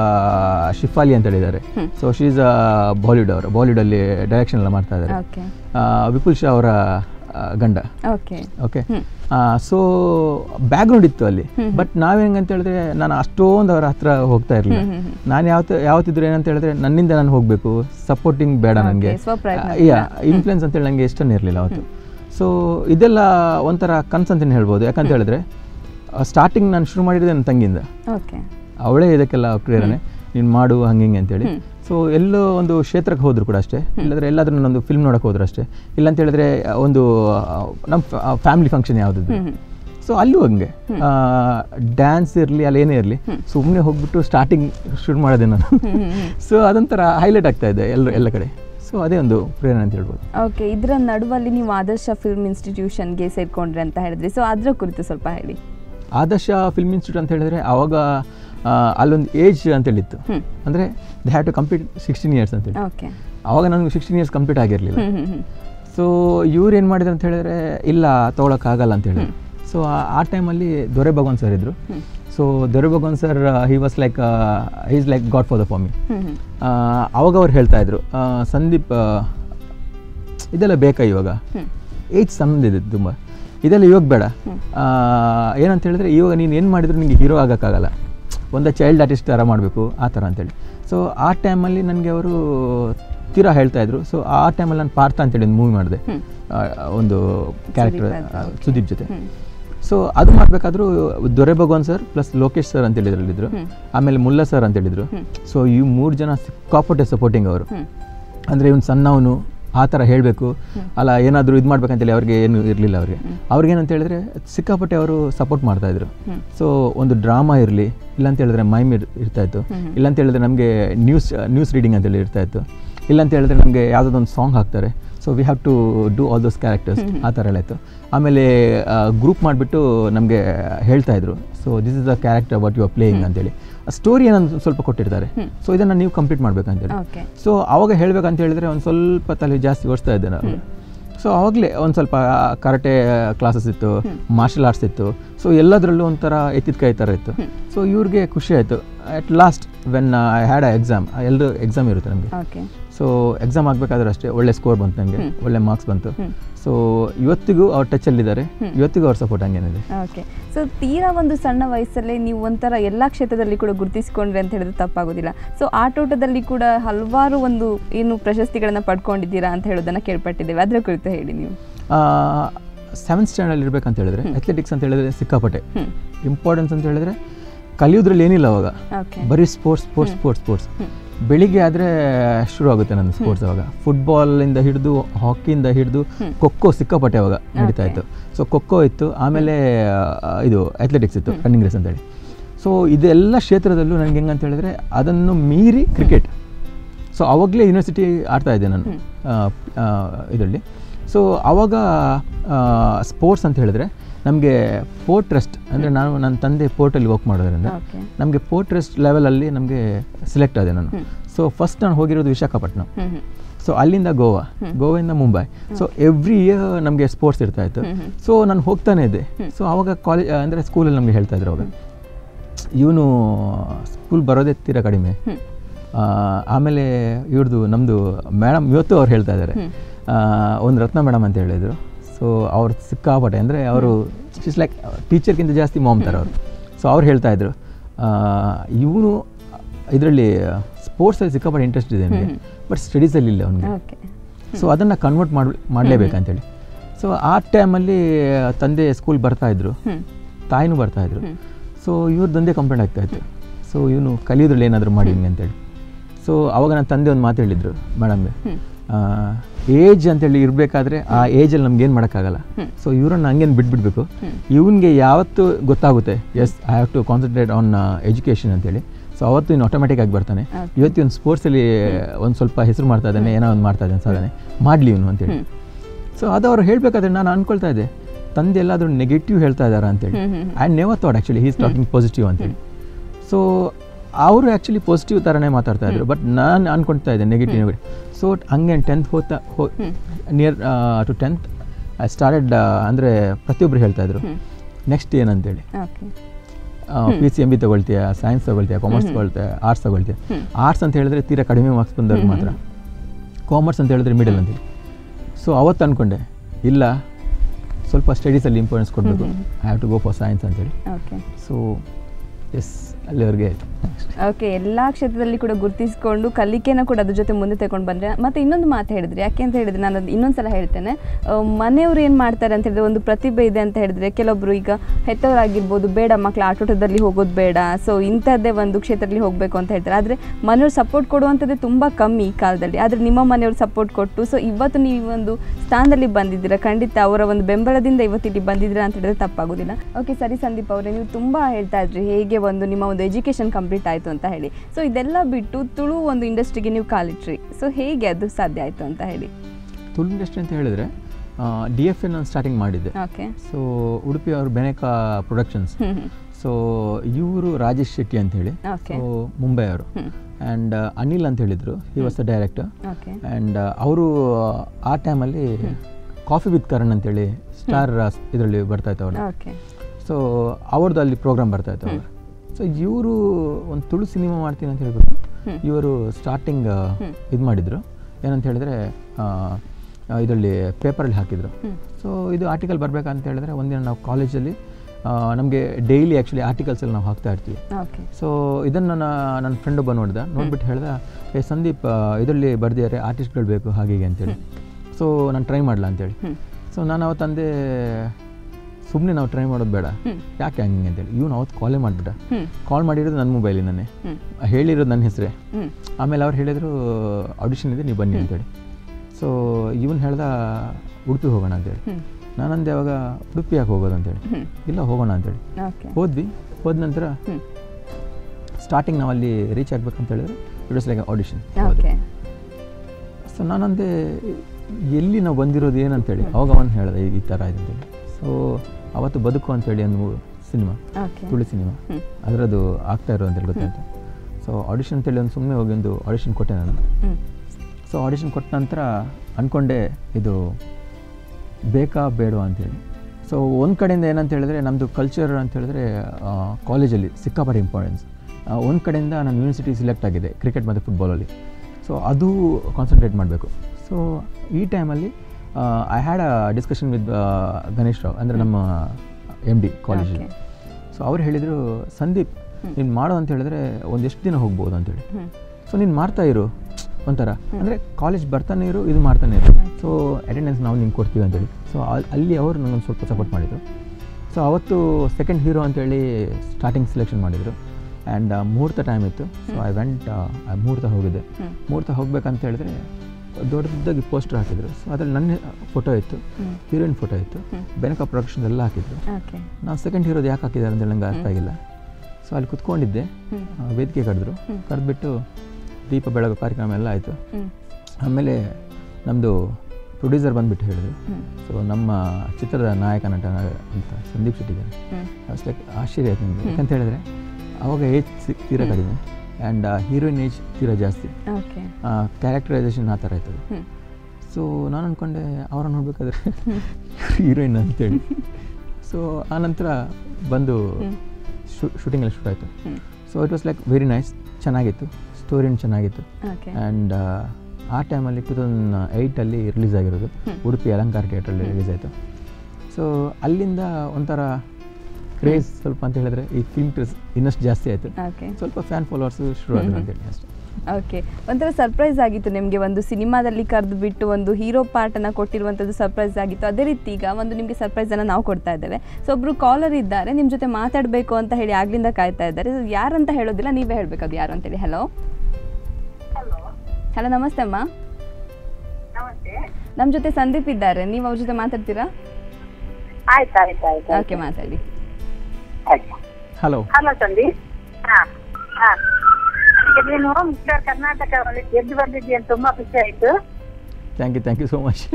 Shifali ಅಂತ ಹೇಳಿದ್ದಾರೆ ಸೊ ಶಿ ಈಸ್ ಬಾಲಿವುಡ್ ಅವರು ಬಾಲಿವುಡಲ್ಲಿ ಡೈರೆಕ್ಷನ್ ಎಲ್ಲ ಮಾಡ್ತಾ ಇದ್ದಾರೆ ಓಕೆ ಆ, ವಿಪುಲ್ ಶಾ ಅವರ ಆ, ಗಂಡ ಓಕೆ ಓಕೆ ಸೊ ಬ್ಯಾಕ್ಗ್ರೌಂಡ್ ಇತ್ತು ಅಲ್ಲಿ ಬಟ್ ನಾವ್ ಹೆಂಗಂತ ಹೇಳಿದ್ರೆ ನಾನು ಅಷ್ಟೊಂದು ಅವರ ಹತ್ರ ಹೋಗ್ತಾ ಇರಲಿಲ್ಲ ನಾನು ಯಾವತ್ತು ಯಾವತ್ತಿದ್ರು ಏನಂತ ಹೇಳಿದ್ರೆ ನನ್ನಿಂದ ನಾನು ಹೋಗಬೇಕು ಸಪೋರ್ಟಿಂಗ್ ಬೇಡ ನನಗೆ ಸ್ವಪ್ರಯತ್ನ ಯಾ ಇನ್ಫ್ಲುಯೆನ್ಸ್ ಅಂತೇಳಿ ನನಗೆ ಇಷ್ಟನೇ ಇರಲಿಲ್ಲ ಅವತ್ತು ಸೊ ಇದೆಲ್ಲ ಒಂಥರ ಕನ್ಸು ಅಂತಲೇ ಹೇಳ್ಬೋದು ಯಾಕಂತ ಹೇಳಿದ್ರೆ ಸ್ಟಾರ್ಟಿಂಗ್ ನಾನು ಶುರು ಮಾಡಿರೋದು ನನ್ನ ತಂಗಿಯಿಂದ ಓಕೆ ಅವಳೇ ಇದಕ್ಕೆಲ್ಲ ಪ್ರೇರಣೆ ನೀನು ಮಾಡು ಹಂಗೆ ಹಿಂಗೆ ಅಂತೇಳಿ ಸೊ ಎಲ್ಲೋ ಒಂದು ಕ್ಷೇತ್ರಕ್ಕೆ ಹೋದ್ರು ಕೂಡ ಅಷ್ಟೇ ಇಲ್ಲಾಂದ್ರೆ ಎಲ್ಲಾದ್ರೂ ನಾನೊಂದು ಫಿಲ್ಮ್ ನೋಡಕ್ಕೆ ಹೋದ್ರು ಅಷ್ಟೇ ಇಲ್ಲ ಅಂತ ಹೇಳಿದ್ರೆ ಒಂದು ನಮ್ಮ ಫ್ಯಾಮಿಲಿ ಫಂಕ್ಷನ್ ಯಾವುದಿದ್ರು ಹ್ಮ್ ಹ್ಮ್ ಸೊ ಅಲ್ಲೂ ಹಂಗೆ ಡ್ಯಾನ್ಸ್ ಇರಲಿ ಅಲ್ಲಿ ಏನೇ ಇರಲಿ ಸುಮ್ಮನೆ ಹೋಗ್ಬಿಟ್ಟು ಸ್ಟಾರ್ಟಿಂಗ್ ಶುರು ಮಾಡೋದೆ ನಾನು ಸೊ ಅದೊಂಥರ ಹೈಲೈಟ್ ಆಗ್ತಾ ಇದೆ ಎಲ್ಲ ಎಲ್ಲ ಕಡೆ ಸೊ ಅದೇ ಒಂದು ಪ್ರೇರಣೆ ಅಂತ ಹೇಳ್ಬೋದು ಓಕೆ ಇದರ ನಡುವಲ್ಲಿ ನೀವು ಆದರ್ಶ ಫಿಲ್ಮ್ ಇನ್ಸ್ಟಿಟ್ಯೂಷನ್ಗೆ ಸೇರ್ಕೊಂಡ್ರಿ ಅಂತ ಹೇಳಿದ್ರಿ ಸೊ ಅದರ ಕುರಿತು ಸ್ವಲ್ಪ ಹೇಳಿ ಆದರ್ಶ ಫಿಲ್ಮ್ ಇನ್ಸ್ಟಿಟ್ಯೂಟ್ ಅಂತ ಹೇಳಿದ್ರೆ ಆವಾಗ ಆ, ಅಲ್ಲೊಂದು ಏಜ್ ಅಂತೇಳಿತ್ತು ಹ್ಮ್. ಅಂದರೆ they have to complete sixteen years ಅಂತೇಳಿ ಓಕೆ ಆವಾಗ ನನಗೆ ಸಿಕ್ಸ್ಟೀನ್ ಇಯರ್ಸ್ ಕಂಪ್ಲೀಟ್ ಆಗಿರಲಿಲ್ಲ ಹ್ಮ್ ಹ್ಮ್ ಹ್ಮ್ ಸೊ ಇವ್ರು ಏನು ಮಾಡಿದ್ರು ಅಂತ ಹೇಳಿದ್ರೆ ಇಲ್ಲ ತೊಗೊಳಕ್ಕಾಗಲ್ಲ ಅಂತ ಹೇಳಿ ಸೊ ಆ ಟೈಮಲ್ಲಿ ದೊರೆ ಭಗವಾನ್ ಸರ್ ಇದ್ರು so Dore Bhagwan sir he was like is like god for the for me hmm hmm ಅವಾಗ ಅವ್ರು ಹೇಳ್ತಾ ಇದ್ರು ಆ, ಸಂದೀಪ್ ಆ, ಇದೆಲ್ಲ ಬೇಕಾ ಇವಾಗ ಹ್ಮ್. ಏಜ್ ಸಣ್ಣದಿದೆ ತುಂಬ ಇದೆಲ್ಲ ಇವಾಗ ಬೇಡ ಆ, ಏನಂತ ಹೇಳಿದ್ರೆ ಇವಾಗ ನೀನು ಏನು ಮಾಡಿದ್ರು ನಿಮಗೆ ಹೀರೋ ಆಗೋಕ್ಕಾಗಲ್ಲ ಒಂದು ಚೈಲ್ಡ್ ಆರ್ಟಿಸ್ಟ್ ಥರ ಮಾಡಬೇಕು ಆ ಥರ ಅಂತೇಳಿ ಸೊ ಆ ಟೈಮಲ್ಲಿ ನನಗೆ ಅವರು ತೀರಾ ಹೇಳ್ತಾ ಇದ್ರು ಸೊ ಆ ಟೈಮಲ್ಲಿ ನಾನು ಪಾರ್ಥ ಅಂತೇಳಿ ಒಂದು ಮೂವಿ ಮಾಡಿದೆ ಹ್ಮ್. ಒಂದು ಕ್ಯಾರೆಕ್ಟರ್ ಅಂತ, okay. ಸುದೀಪ್ ಜೊತೆ ಹ್ಮ್. ಸೊ ಅದು ಮಾಡಬೇಕಾದ್ರೂ Dore Bhagwan sir plus Lokesh sir ಅಂತ ಹೇಳಿದ್ರಲ್ಲಿದ್ರು ಆಮೇಲೆ ಮುಲ್ಲಾ ಸರ್ ಅಂತ ಹೇಳಿದ್ರು ಸೊ ಈ ಮೂರು ಜನ ಸಿಕ್ಕಾಪಟ್ಟೆ ಸಪೋರ್ಟಿಂಗ್ ಅವರು ಹ್ಮ್. ಅಂದರೆ ಇವ್ನು ಸಣ್ಣವನು ಆ ಥರ ಹೇಳಬೇಕು ಅಲ್ಲ ಏನಾದರೂ ಇದು ಮಾಡ್ಬೇಕಂತೇಳಿ ಅವ್ರಿಗೆ ಏನು ಇರಲಿಲ್ಲ ಅವ್ರಿಗೆ ಅವ್ರಿಗೇನಂತ ಹೇಳಿದ್ರೆ ಸಿಕ್ಕಾಪಟ್ಟೆ ಅವರು ಸಪೋರ್ಟ್ ಮಾಡ್ತಾಯಿದ್ರು ಸೊ ಒಂದು ಡ್ರಾಮಾ ಇರಲಿ ಇಲ್ಲಾಂತ ಹೇಳಿದ್ರೆ ಮೈಮ್ ಇರ್ ಇರ್ತಾಯಿತ್ತು ಇಲ್ಲಾಂತ ಹೇಳಿದ್ರೆ ನಮಗೆ ನ್ಯೂಸ್ ನ್ಯೂಸ್ ರೀಡಿಂಗ್ ಅಂತೇಳಿ ಇರ್ತಾಯಿತ್ತು ಇಲ್ಲಾಂತ ಹೇಳಿದ್ರೆ ನಮಗೆ ಯಾವುದಾದ್ರು ಸಾಂಗ್ ಹಾಕ್ತಾರೆ so we have to do all those characters ಆ ಥರ ಎಲ್ಲ ಇತ್ತು ಆಮೇಲೆ ಗ್ರೂಪ್ ಮಾಡಿಬಿಟ್ಟು ನಮಗೆ ಹೇಳ್ತಾ ಇದ್ರು so this is the character what you are playing ಅಂತೇಳಿ ಸ್ಟೋರಿ ಏನಂತ ಸ್ವಲ್ಪ ಕೊಟ್ಟಿರ್ತಾರೆ ಸೊ ಇದನ್ನು ನೀವು ಕಂಪ್ಲೀಟ್ ಮಾಡ್ಬೇಕಂತೇಳಿ ಓಕೆ ಸೊ ಅವಾಗ ಹೇಳ್ಬೇಕಂತ ಹೇಳಿದ್ರೆ ಒಂದು ಸ್ವಲ್ಪ ತಲೆ ಜಾಸ್ತಿ ಓಡಿಸ್ತಾ ಇದ್ದೆ ನಾನು ಸೊ ಅವಾಗಲೇ ಒಂದು ಸ್ವಲ್ಪ ಕರಾಟೆ ಕ್ಲಾಸಸ್ ಇತ್ತು ಮಾರ್ಷಲ್ ಆರ್ಟ್ಸ್ ಇತ್ತು ಸೊ ಎಲ್ಲದರಲ್ಲೂ ಒಂಥರ ಎತ್ತಿದ ಕೈ ಥರ ಇತ್ತು ಸೊ ಇವ್ರಿಗೆ ಖುಷಿ ಆಯಿತು at last when I had a exam ಎಲ್ಲರೂ ಎಕ್ಸಾಮ್ ಇರುತ್ತೆ ನಮಗೆ ಓಕೆ ಸೊ ಎಕ್ಸಾಮ್ ಆಗಬೇಕಾದ್ರೂ ಅಷ್ಟೇ ಒಳ್ಳೆ ಸ್ಕೋರ್ ಬಂತು ನನಗೆ ಒಳ್ಳೆ ಮಾರ್ಕ್ಸ್ ಬಂತು ಸೊ ಇವತ್ತಿಗೂ ಅವ್ರು ಟಚಲ್ಲಿದ್ದಾರೆ ಇವತ್ತಿಗೂ ಅವ್ರ ಸಪೋರ್ಟ್ ಹಂಗೇನಿದೆ ಓಕೆ ಸೊ ತೀರಾ ಒಂದು ಸಣ್ಣ ವಯಸ್ಸಲ್ಲೇ ನೀವು ಒಂಥರ ಎಲ್ಲ ಕ್ಷೇತ್ರದಲ್ಲಿ ಕೂಡ ಗುರುತಿಸಿಕೊಂಡ್ರಿ ಅಂತ ಹೇಳಿದ್ರೆ ತಪ್ಪಾಗೋದಿಲ್ಲ ಸೊ ಆಟೋಟದಲ್ಲಿ ಕೂಡ ಹಲವಾರು ಒಂದು ಏನು ಪ್ರಶಸ್ತಿಗಳನ್ನು ಪಡ್ಕೊಂಡಿದ್ದೀರಾ ಅಂತ ಹೇಳೋದನ್ನ ಕೇಳ್ಪಟ್ಟಿದ್ದೇವೆ ಅದರ ಕುರಿತು ಹೇಳಿ ನೀವು ಸೆವೆಂತ್ ಸ್ಟ್ಯಾಂಡರ್ಡ್ ಇರ್ಬೇಕಂತ ಹೇಳಿದ್ರೆ ಅಥ್ಲೆಟಿಕ್ಸ್ ಅಂತ ಹೇಳಿದ್ರೆ ಸಿಕ್ಕಾಪಟ್ಟೆ ಹ್ಮ್. ಇಂಪಾರ್ಟೆನ್ಸ್ ಅಂತ ಹೇಳಿದ್ರೆ ಕಲಿಯೋದ್ರಲ್ಲಿ ಏನಿಲ್ಲ ಅವಾಗ ಓಕೆ ಬರೀ ಸ್ಪೋರ್ಟ್ಸ್ ಸ್ಪೋರ್ಟ್ಸ್ ಸ್ಪೋರ್ಟ್ಸ್ ಸ್ಪೋರ್ಟ್ಸ್ ಬೆಳಿಗ್ಗೆ ಆದರೆ ಶುರು ಆಗುತ್ತೆ ನನ್ನ ಸ್ಪೋರ್ಟ್ಸ್ ಅವಾಗ ಫುಟ್ಬಾಲಿಂದ ಹಿಡಿದು ಹಾಕಿಯಿಂದ ಹಿಡಿದು ಖೋಖೋ ಸಿಕ್ಕಾಪಟ್ಟೆ ಅವಾಗ ನಡೀತಾ ಇತ್ತು ಸೊ ಖೋಖೋ ಇತ್ತು ಆಮೇಲೆ ಆ, ಇದು ಅಥ್ಲೆಟಿಕ್ಸ್ ಇತ್ತು ರನ್ನಿಂಗ್ ರೇಸ್ ಅಂತೇಳಿ ಸೊ ಇದೆಲ್ಲ ಕ್ಷೇತ್ರದಲ್ಲೂ ನನಗೆ ಹೆಂಗಂತ ಹೇಳಿದ್ರೆ ಅದನ್ನು ಮೀರಿ ಕ್ರಿಕೆಟ್ ಸೊ ಅವಾಗಲೇ ಯೂನಿವರ್ಸಿಟಿ ಆಡ್ತಾ ಇದ್ದೆ ನಾನು ಇದರಲ್ಲಿ ಸೊ ಆವಾಗ ಸ್ಪೋರ್ಟ್ಸ್ ಅಂತ ಹೇಳಿದ್ರೆ ನಮಗೆ ಪೋರ್ಟ್ ಟ್ರಸ್ಟ್ ಅಂದರೆ ನಾನು ನನ್ನ ತಂದೆ ಪೋರ್ಟಲ್ಲಿ ವರ್ಕ್ ಮಾಡೋದ್ರಿಂದ ಓಕೆ ನಮಗೆ ಪೋರ್ಟ್ ಟ್ರಸ್ಟ್ ಲೆವೆಲಲ್ಲಿ ನಮಗೆ ಸೆಲೆಕ್ಟ್ ಆದೆ ನಾನು ಸೊ ಫಸ್ಟ್ ನಾನು ಹೋಗಿರೋದು ವಿಶಾಖಪಟ್ಟಣಂ ಹ್ಮ್ ಹ್ಮ್ ಸೊ ಅಲ್ಲಿಂದ ಗೋವಾ ಗೋವಾಯಿಂದ ಮುಂಬೈ ಸೊ ಎವ್ರಿ ಇಯರ್ ನಮಗೆ ಸ್ಪೋರ್ಟ್ಸ್ ಇರ್ತಾ ಇತ್ತು ಸೊ ನಾನು ಹೋಗ್ತಾನೆ ಇದ್ದೆ ಸೊ ಅವಾಗ ಕಾಲೇಜ್ ಅಂದರೆ ಸ್ಕೂಲಲ್ಲಿ ನಮಗೆ ಹೇಳ್ತಾ ಇದ್ರು ಅವಾಗ ಇವನು ಸ್ಕೂಲ್ ಬರೋದೇ ತೀರಾ ಕಡಿಮೆ ಆ, ಆಮೇಲೆ ಇವ್ರದ್ದು ನಮ್ಮದು ಮೇಡಮ್ ಇವತ್ತು ಅವ್ರು ಹೇಳ್ತಾ ಇದ್ದಾರೆ ಒಂದು ರತ್ನ ಮೇಡಮ್ ಅಂತ ಹೇಳಿದರು ಸೊ ಅವ್ರು ಸಿಕ್ಕಾಪಟ್ಟೆ ಅಂದರೆ ಅವರು ಇಸ್ ಲೈಕ್ ಟೀಚರ್ಗಿಂತ ಜಾಸ್ತಿ ಮಾಮ್ತಾರೆ ಅವರು ಸೊ ಅವ್ರು ಹೇಳ್ತಾ ಇದ್ರು ಇವನು ಇದರಲ್ಲಿ ಸ್ಪೋರ್ಟ್ಸಲ್ಲಿ ಸಿಕ್ಕಾಪಟ್ಟೆ ಇಂಟ್ರೆಸ್ಟ್ ಇದೆ ನನಗೆ ಬಟ್ ಸ್ಟಡೀಸಲ್ಲಿ ಇಲ್ಲ ಅವನಿಗೆ ಓಕೆ ಸೊ ಅದನ್ನು ಕನ್ವರ್ಟ್ ಮಾಡಿ ಮಾಡಲೇಬೇಕಂತೇಳಿ ಸೊ ಆ ಟೈಮಲ್ಲಿ ತಂದೆ ಸ್ಕೂಲ್ ಬರ್ತಾಯಿದ್ರು ಹ್ಮ್ ತಾಯಿನೂ ಬರ್ತಾಯಿದ್ರು ಹ್ಮ್. ಸೊ ಇವ್ರದ್ದೊಂದೇ ಕಂಪ್ಲೇಂಟ್ ಆಗ್ತಾಯಿತ್ತು ಸೊ ಇವನು ಕಲಿಯೋದ್ರಲ್ಲಿ ಏನಾದರೂ ಮಾಡಿ ಹಿಂಗೆ ಅಂತೇಳಿ ಸೊ ಅವಾಗ ನನ್ನ ತಂದೆ ಒಂದು ಮಾತು ಹೇಳಿದ್ರು ಮೇಡಮ್ಗೆ ಹ್ಮ್ ಏಜ್ ಅಂತೇಳಿ ಇರಬೇಕಾದ್ರೆ ಆ ಏಜಲ್ಲಿ ನಮ್ಗೆ ಏನು ಮಾಡೋಕ್ಕಾಗಲ್ಲ ಹ್ಮ್. ಸೊ ಇವ್ರನ್ನ ಹಂಗೇನು ಬಿಟ್ಬಿಡ್ಬೇಕು ಹ್ಮ್. ಇವನಿಗೆ ಯಾವತ್ತು ಗೊತ್ತಾಗುತ್ತೆ yes I have to concentrate on education ಅಂತೇಳಿ ಸೊ ಅವತ್ತು ಇನ್ನು ಆಟೋಮೆಟಿಕ್ ಆಗಿ ಬರ್ತಾನೆ Okay. ಇವತ್ತು ಒಂದು ಸ್ಪೋರ್ಟ್ಸಲ್ಲಿ ಒಂದು ಸ್ವಲ್ಪ ಹೆಸರು ಮಾಡ್ತಾ ಇದ್ದಾನೆ ಏನೋ ಒಂದು ಮಾಡ್ತಾ ಇದ್ದಾನೆ ಸಾಧನೆ ಮಾಡಲಿ ಇವನು ಅಂತೇಳಿ ಹ್ಮ್. ಸೊ ಅದು ಅವ್ರು ಹೇಳಬೇಕಾದ್ರೆ ನಾನು ಅನ್ಕೊಳ್ತಾ ಇದ್ದೆ ತಂದೆ ಎಲ್ಲಾದರೂ ನೆಗೆಟಿವ್ ಹೇಳ್ತಾ ಇದ್ದಾರಾ ಅಂತೇಳಿ hmm, hmm, hmm. I never thought actually he's talking positive ಅಂತೇಳಿ ಸೊ ಅವರು ಆ್ಯಕ್ಚುಲಿ ಪಾಸಿಟಿವ್ ಥರನೇ ಮಾತಾಡ್ತಾ ಇದ್ರು ಬಟ್ ನಾನು ಅನ್ಕೊಳ್ತಾ ಇದ್ದೆ ನೆಗೆಟಿವ್ ಸೊ ಹಂಗೆ ಟೆಂತ್ ಹೋಗ್ತಾ ಹೋ near to tenth I started ಅಂದರೆ ಪ್ರತಿಯೊಬ್ಬರು ಹೇಳ್ತಾ ಇದ್ರು ಹ್ಮ್. ನೆಕ್ಸ್ಟ್ ಏನಂತೇಳಿ okay P C M B ತೊಗೊಳ್ತೀಯ ಸೈನ್ಸ್ ತೊಗೊಳ್ತೀಯ ಕಾಮರ್ಸ್ ತೊಗೊಳ್ತೀಯ ಆರ್ಟ್ಸ್ ತೊಗೊಳ್ತೀಯ ಆರ್ಟ್ಸ್ ಅಂತ ಹೇಳಿದ್ರೆ ತೀರಾ ಕಡಿಮೆ ಮಾರ್ಕ್ಸ್ ಬಂದವ್ರಿಗೆ ಮಾತ್ರ ಕಾಮರ್ಸ್ ಅಂತ ಹೇಳಿದ್ರೆ ಮಿಡಲ್ ಅಂತೇಳಿ ಸೊ ಅವತ್ತು ಅಂದ್ಕೊಂಡೆ ಇಲ್ಲ ಸ್ವಲ್ಪ ಸ್ಟಡೀಸಲ್ಲಿ ಇಂಪಾರ್ಟೆನ್ಸ್ ಕೊಡಬೇಕು I have to go for science ಅಂತೇಳಿ ಓಕೆ ಸೊ ಎಸ್ ಅಲ್ಲಿವರೆಗೆ ಆಯಿತು ಓಕೆ ಎಲ್ಲ ಕ್ಷೇತ್ರದಲ್ಲಿ ಕೂಡ ಗುರುತಿಸಿಕೊಂಡು ಕಲಿಕೆನ ಕೂಡ ಅದ್ರ ಜೊತೆ ಮುಂದೆ ತಗೊಂಡು ಬಂದರೆ ಮತ್ತೆ ಇನ್ನೊಂದು ಮಾತು ಹೇಳಿದ್ರಿ ಯಾಕೆ ಅಂತ ಹೇಳಿದ್ರೆ ನಾನು ಅದು ಇನ್ನೊಂದು ಸಲ ಹೇಳ್ತೇನೆ ಆ, ಮನೆಯವರು ಏನು ಮಾಡ್ತಾರೆ ಅಂತ ಹೇಳಿದ್ರೆ ಒಂದು ಪ್ರತಿಭೆ ಇದೆ ಅಂತ ಹೇಳಿದ್ರೆ ಕೆಲವೊಬ್ರು ಈಗ ಹೆತ್ತವರಾಗಿರ್ಬೋದು ಬೇಡ ಮಕ್ಕಳು ಆಟೋಟದಲ್ಲಿ ಹೋಗೋದು ಬೇಡ ಸೊ ಇಂಥದ್ದೇ ಒಂದು ಕ್ಷೇತ್ರದಲ್ಲಿ ಹೋಗಬೇಕು ಅಂತ ಹೇಳ್ತಾರೆ ಆದರೆ ಮನೆಯವ್ರು ಸಪೋರ್ಟ್ ಕೊಡುವಂಥದ್ದೇ ತುಂಬ ಕಮ್ಮಿ ಈ ಕಾಲದಲ್ಲಿ ಆದರೆ ನಿಮ್ಮ ಮನೆಯವರು ಸಪೋರ್ಟ್ ಕೊಟ್ಟು ಸೊ ಇವತ್ತು ನೀವು ಈ ಒಂದು ಸ್ಥಾನದಲ್ಲಿ ಬಂದಿದ್ದೀರಾ ಖಂಡಿತ ಅವರ ಒಂದು ಬೆಂಬಲದಿಂದ ಇವತ್ತು ಇಲ್ಲಿ ಬಂದಿದ್ದೀರಾ ಅಂತ ಹೇಳಿದ್ರೆ ತಪ್ಪಾಗೋದಿಲ್ಲ ಓಕೆ ಸರಿ ಸಂದೀಪ್ ಅವರೇ ನೀವು ತುಂಬ ಹೇಳ್ತಾ ಇದ್ರಿ ಹೇಗೆ ಒಂದು ನಿಮ್ಮ ಒಂದು ಎಜುಕೇಷನ್ ಕಂಪ್ಲೀಟ್ ಆಯಿತು ಅಂತ ಹೇಳಿ ಸೊ ಇದೆಲ್ಲ ಬಿಟ್ಟು ತುಳು ಒಂದು ಇಂಡಸ್ಟ್ರಿಗೆ ನೀವು ಕಾಲಿಟ್ರಿ ಸೊ ಹೇಗೆ ಅದು ಸಾಧ್ಯ ಆಯಿತು ಅಂತ ಹೇಳಿ ತುಳು ಇಂಡಸ್ಟ್ರಿ ಅಂತ ಹೇಳಿದ್ರೆ ಡಿ ಎಫ್ ಎ ನಾನು ಸ್ಟಾರ್ಟಿಂಗ್ ಮಾಡಿದ್ದೆ ಓಕೆ ಸೊ ಉಡುಪಿ ಅವರು ಬೆನೆಕಾ ಪ್ರೊಡಕ್ಷನ್ಸ್ ಹ್ಞೂ ಹ್ಞೂ ಸೊ ಇವರು ರಾಜೇಶ್ ಶೆಟ್ಟಿ ಅಂತ ಹೇಳಿ Okay. ಸೊ ಮುಂಬೈ ಅವರು ಹ್ಮ್. ಆ್ಯಂಡ್ ಅನಿಲ್ ಅಂತ ಹೇಳಿದರು he was the director okay and ಅವರು ಆ ಟೈಮಲ್ಲಿ ಕಾಫಿ ವಿತ್ ಕರಣ್ ಅಂತೇಳಿ ಸ್ಟಾರ್ ಇದರಲ್ಲಿ ಬರ್ತಾ ಇತ್ತು ಅವರು ಓಕೆ ಸೊ ಅವ್ರದ್ದು ಅಲ್ಲಿ ಪ್ರೋಗ್ರಾಮ್ ಬರ್ತಾ ಇತ್ತು ಅವರು ಸೊ ಇವರು ಒಂದು ತುಳು ಸಿನಿಮಾ ಮಾಡ್ತೀನಿ ಅಂತ ಹೇಳ್ಬಿಟ್ಟು ಹ್ಮ್. ಇವರು ಸ್ಟಾರ್ಟಿಂಗ್ ಹ್ಮ್. ಇದು ಮಾಡಿದರು ಏನಂತ ಹೇಳಿದ್ರೆ ಇದರಲ್ಲಿ ಪೇಪರಲ್ಲಿ ಹಾಕಿದರು ಹ್ಮ್. ಸೊ ಇದು ಆರ್ಟಿಕಲ್ ಬರಬೇಕಂತ ಹೇಳಿದ್ರೆ ಒಂದಿನ ನಾವು ಕಾಲೇಜಲ್ಲಿ ನಮಗೆ ಡೈಲಿ ಆ್ಯಕ್ಚುಲಿ ಆರ್ಟಿಕಲ್ಸಲ್ಲಿ ನಾವು ಹಾಕ್ತಾ ಇರ್ತೀವಿ ಓಕೆ ಸೊ ಇದನ್ನು ನನ್ನ ನನ್ನ ಫ್ರೆಂಡ್ ಒಬ್ಬ ನೋಡಿದ ನೋಡ್ಬಿಟ್ಟು ಹೇಳ್ದ ಏ ಸಂದೀಪ್ ಇದರಲ್ಲಿ ಬರ್ದಿದ್ದಾರೆ ಆರ್ಟಿಸ್ಟ್ಗಳು ಬೇಕು ಹಾಗೆ ಹೀಗೆ ಅಂತೇಳಿ ಸೊ ನಾನು ಟ್ರೈ ಮಾಡಲ ಅಂತೇಳಿ ಹ್ಞೂ ಸೊ ನಾನು ಅವತ್ತು ಅಂದೆ ಸುಮ್ಮನೆ ನಾವು ಟ್ರೈ ಮಾಡೋದು ಬೇಡ ಹ್ಮ್. ಯಾಕೆ ಹಂಗೆ ಅಂತೇಳಿ ಇವನು ಅವತ್ತು ಕಾಲೇ ಮಾಡಿಬಿಟ್ಟ ಹ್ಞೂ ಕಾಲ್ ಮಾಡಿರೋದು ನನ್ನ ಮೊಬೈಲಿಂದನೇ ಹ್ಞೂ ಹೇಳಿರೋದು ನನ್ನ ಹೆಸರೇ ಹ್ಞೂ ಆಮೇಲೆ ಅವ್ರು ಹೇಳಿದರು ಆಡಿಷನ್ ಇದೆ ನೀವು ಬನ್ನಿ ಅಂತೇಳಿ ಸೊ ಇವನು ಹೇಳ್ದ ಉಡುಪಿ ಹೋಗೋಣ ಅಂತೇಳಿ ಹ್ಞೂ ನಾನಂದೆ ಅವಾಗ ಉಡುಪಿ ಯಾಕೆ ಹೋಗೋದು ಅಂತೇಳಿ ಹ್ಞೂ ಇಲ್ಲ ಹೋಗೋಣ ಅಂತೇಳಿ ಓಕೆ ಹೋದ್ವಿ ಹೋದ ನಂತರ ಹ್ಞೂ ಸ್ಟಾರ್ಟಿಂಗ್ ನಾವು ಅಲ್ಲಿ ರೀಚ್ ಆಗ್ಬೇಕಂತ ಹೇಳಿದ್ರೆ it was like audition okay so ನಾನಂದೆ ಎಲ್ಲಿ ನಾವು ಬಂದಿರೋದು ಏನಂತೇಳಿ ಅವಾಗ ಅವನು ಹೇಳಿದೆ ಈ ಥರ ಇದೆ ಅಂತೇಳಿ ಸೊ ಅವತ್ತು ಬದುಕು ಅಂತೇಳಿ ಒಂದು ಸಿನಿಮಾ ಓಕೆ ತುಳು ಸಿನಿಮಾ ಹ್ಞೂ ಅದರದ್ದು ಆಗ್ತಾ ಇರೋ ಅಂತೇಳಿ ಗೊತ್ತಾಯ್ತು ಸೊ ಆಡಿಷನ್ ಅಂತೇಳಿ ಒಂದು ಸುಮ್ಮನೆ ಹೋಗಿ ಒಂದು ಆಡಿಷನ್ ಕೊಟ್ಟೆ ನಾನು ಹ್ಞೂ ಸೊ ಆಡಿಷನ್ ಕೊಟ್ಟ ನಂತರ ಅಂದ್ಕೊಂಡೆ ಇದು ಬೇಕಾ ಬೇಡವಾ ಅಂತೇಳಿ ಸೊ ಒಂದು ಕಡೆಯಿಂದ ಏನಂತ ಹೇಳಿದ್ರೆ ನಮ್ಮದು ಕಲ್ಚರ್ ಅಂತ ಹೇಳಿದ್ರೆ ಕಾಲೇಜಲ್ಲಿ ಸಿಕ್ಕಾಪಟ್ಟೆ ಇಂಪಾರ್ಟೆನ್ಸ್ ಒಂದು ಕಡೆಯಿಂದ ನಾನು ಯೂನಿವರ್ಸಿಟಿ ಸಿಲೆಕ್ಟ್ ಆಗಿದೆ ಕ್ರಿಕೆಟ್ ಮತ್ತು ಫುಟ್ಬಾಲಲ್ಲಿ ಸೊ ಅದು ಕಾನ್ಸಂಟ್ರೇಟ್ ಮಾಡಬೇಕು ಸೊ ಈ ಟೈಮಲ್ಲಿ I had a discussion with Ganesh Rao ಅಂದರೆ ನಮ್ಮ ಎಮ್ ಡಿ ಕಾಲೇಜಲ್ಲಿ Okay. ಸೊ ಅವ್ರು ಹೇಳಿದರು ಸಂದೀಪ್ ನೀನು ಮಾಡೋ ಅಂತ ಹೇಳಿದ್ರೆ ಒಂದೆಷ್ಟು ದಿನ ಹೋಗ್ಬೋದು ಅಂತೇಳಿ ಹ್ಞೂ ಸೊ ನೀನು ಮಾಡ್ತಾ ಇರು ಒಂಥರ ಅಂದರೆ ಕಾಲೇಜ್ ಬರ್ತಾನೆ ಇರು ಇದು ಮಾಡ್ತಾನೆ ಇರು ಸೊ ಅಟೆಂಡೆನ್ಸ್ ನಾವು ನಿಂಗೆ ಕೊಡ್ತೀವಿ ಅಂತೇಳಿ ಸೊ ಅಲ್ಲಿ ಅವರು ನನಗೊಂದು ಸ್ವಲ್ಪ ಸಪೋರ್ಟ್ ಮಾಡಿದರು ಸೊ ಅವತ್ತು ಸೆಕೆಂಡ್ ಹೀರೋ ಅಂತೇಳಿ ಸ್ಟಾರ್ಟಿಂಗ್ ಸೆಲೆಕ್ಷನ್ ಮಾಡಿದರು ಆ್ಯಂಡ್ ಮುಹೂರ್ತ ಟೈಮ್ ಇತ್ತು ಸೊ ಐ ವೆಂಟ್ ಮುಹೂರ್ತ ಹೋಗಿದ್ದೆ ಹ್ಮ್. ಮುಹೂರ್ತ ಹೋಗ್ಬೇಕಂತ ಹೇಳಿದ್ರೆ ದೊಡ್ಡದಾಗಿ ಪೋಸ್ಟರ್ ಹಾಕಿದ್ರು ಸೊ ಅದ್ರಲ್ಲಿ ನನ್ನ ಫೋಟೋ ಇತ್ತು ಹ್ಮ್. ಹೀರೋಯಿನ್ ಫೋಟೋ ಇತ್ತು ಹ್ಮ್. ಬೆನಕ ಪ್ರೊಡಕ್ಷನ್ ಎಲ್ಲ ಹಾಕಿದ್ರು ಓಕೆ ನಾನು ಸೆಕೆಂಡ್ ಹೀರೋದು ಯಾಕೆ ಹಾಕಿದ್ದಾರೆ ಅಂತ ನಂಗೆ ಅರ್ಥ ಆಗಿಲ್ಲ ಸೊ ಅಲ್ಲಿ ಕುತ್ಕೊಂಡಿದ್ದೆ ಹ್ಞೂ ಆ, ವೇದಿಕೆ ಕರೆದ್ರು ಹ್ಮ್. ಕರೆದ್ಬಿಟ್ಟು ದೀಪ ಬೆಳಗು ಕಾರ್ಯಕ್ರಮ ಎಲ್ಲ ಆಯಿತು ಹ್ಞೂ ಆಮೇಲೆ ನಮ್ಮದು ಪ್ರೊಡ್ಯೂಸರ್ ಬಂದುಬಿಟ್ಟು ಹೇಳಿದ್ರು ಹ್ಞೂ ಸೊ ನಮ್ಮ ಚಿತ್ರದ ನಾಯಕ ನಟ ಅಂತ ಸಂದೀಪ್ ಶೆಟ್ಟಿ ಇದ್ದಾರೆ ಹ್ಞೂ ಅಷ್ಟು ಲೈಕ್ ಆಶ್ಚರ್ಯ ಆಯ್ತು ನಿಮಗೆ ಯಾಕಂತ ಹೇಳಿದ್ರೆ ಅವಾಗ ಏಜ್ ತೀರಾ ಕಡಿಮೆ ಆ್ಯಂಡ್ ಹೀರೋಯಿನ್ ಏಜ್ ತೀರಾ ಜಾಸ್ತಿ ಓಕೆ ಕ್ಯಾರೆಕ್ಟರೈಸೇಷನ್ ಆ ಥರ ಆಯ್ತದು ಹ್ಞೂ ಸೊ ನಾನು ಅಂದ್ಕೊಂಡೆ ಅವ್ರನ್ನ ನೋಡ್ಬೇಕಾದ್ರೆ ಹೀರೋಯಿನ್ ಅಂತೇಳಿ ಸೊ ಆನಂತರ ಬಂದು ಶೂಟಿಂಗ್ ಎಲ್ಲ ಶುರು ಆಯಿತು ಹ್ಞೂ so it was like very nice ಚೆನ್ನಾಗಿತ್ತು ಸ್ಟೋರಿನೂ ಚೆನ್ನಾಗಿತ್ತು ಓಕೆ ಆ್ಯಂಡ್ ಆ ಟೈಮಲ್ಲಿ ಟೂ ತೌಸಂಡ್ ಏಯ್ಟಲ್ಲಿ ರಿಲೀಸ್ ಆಗಿರೋದು ಉಡುಪಿ ಅಲಂಕಾರ ಥಿಯೇಟ್ರಲ್ಲಿ ರಿಲೀಸ್ ಆಯಿತು ಸೊ ಅಲ್ಲಿಂದ ಒಂಥರ ಕ್ರೇಜ್ ಸ್ವಲ್ಪ ಅಂತ ಹೇಳಿದ್ರೆ ಈ ಫಿಲ್ಮ್ ಕ್ರೇಜ್ ಇನ್ನಷ್ಟು ಜಾಸ್ತಿ ಆಯಿತು ಓಕೆ ಸ್ವಲ್ಪ ಫ್ಯಾನ್ ಫಾಲೋವರ್ಸು ಶುರು ಆದರು ಅಂತೇಳಿ ಅಷ್ಟೇ ಓಕೆ ಒಂಥರ ಸರ್ಪ್ರೈಸ್ ಆಗಿತ್ತು ನಿಮಗೆ ಒಂದು ಸಿನಿಮಾದಲ್ಲಿ ಕರೆದು ಬಿಟ್ಟು ಒಂದು ಹೀರೋ ಪಾರ್ಟನ್ನು ಕೊಟ್ಟಿರುವಂಥದ್ದು ಸರ್ಪ್ರೈಸ್ ಆಗಿತ್ತು ಅದೇ ರೀತಿ ಈಗ ಒಂದು ನಿಮಗೆ ಸರ್ಪ್ರೈಸನ್ನು ನಾವು ಕೊಡ್ತಾ ಇದ್ದೇವೆ ಸೊ ಒಬ್ಬರು ಕಾಲರ್ ಇದ್ದಾರೆ ನಿಮ್ಮ ಜೊತೆ ಮಾತಾಡಬೇಕು ಅಂತ ಹೇಳಿ ಆಗ್ಲಿಂದ ಕಾಯ್ತಾ ಇದ್ದಾರೆ So, ಯಾರಂತ ಹೇಳೋದಿಲ್ಲ ನೀವೇ ಹೇಳಬೇಕು ಅದು ಯಾರು ಅಂತೇಳಿ ಹಲೋ ಹಲೋ ಹಲೋ ನಮಸ್ತೆ ಅಮ್ಮ ನಮಸ್ತೆ ನಮ್ಮ ಜೊತೆ ಸಂದೀಪ್ ಇದ್ದಾರೆ ನೀವು ಅವ್ರ ಜೊತೆ ಮಾತಾಡ್ತೀರಾ ಆಯ್ತು ಆಯ್ತು ಆಯ್ತು ಓಕೆ ಮಾತಾಡಿ ಆಯ್ತು ಹಲೋ ಹಲೋ ಸಂದೀಪ್ ಹಾ ಹಾ ಈಗ ನೀನು ಮಿಸ್ಟರ್ ಕರ್ನಾಟಕ ಗೆದ್ದು ಬಂದಿದ್ದೀಯ ಅಂತ ತುಂಬಾ ಖುಷಿ ಆಯ್ತು thank you thank you so much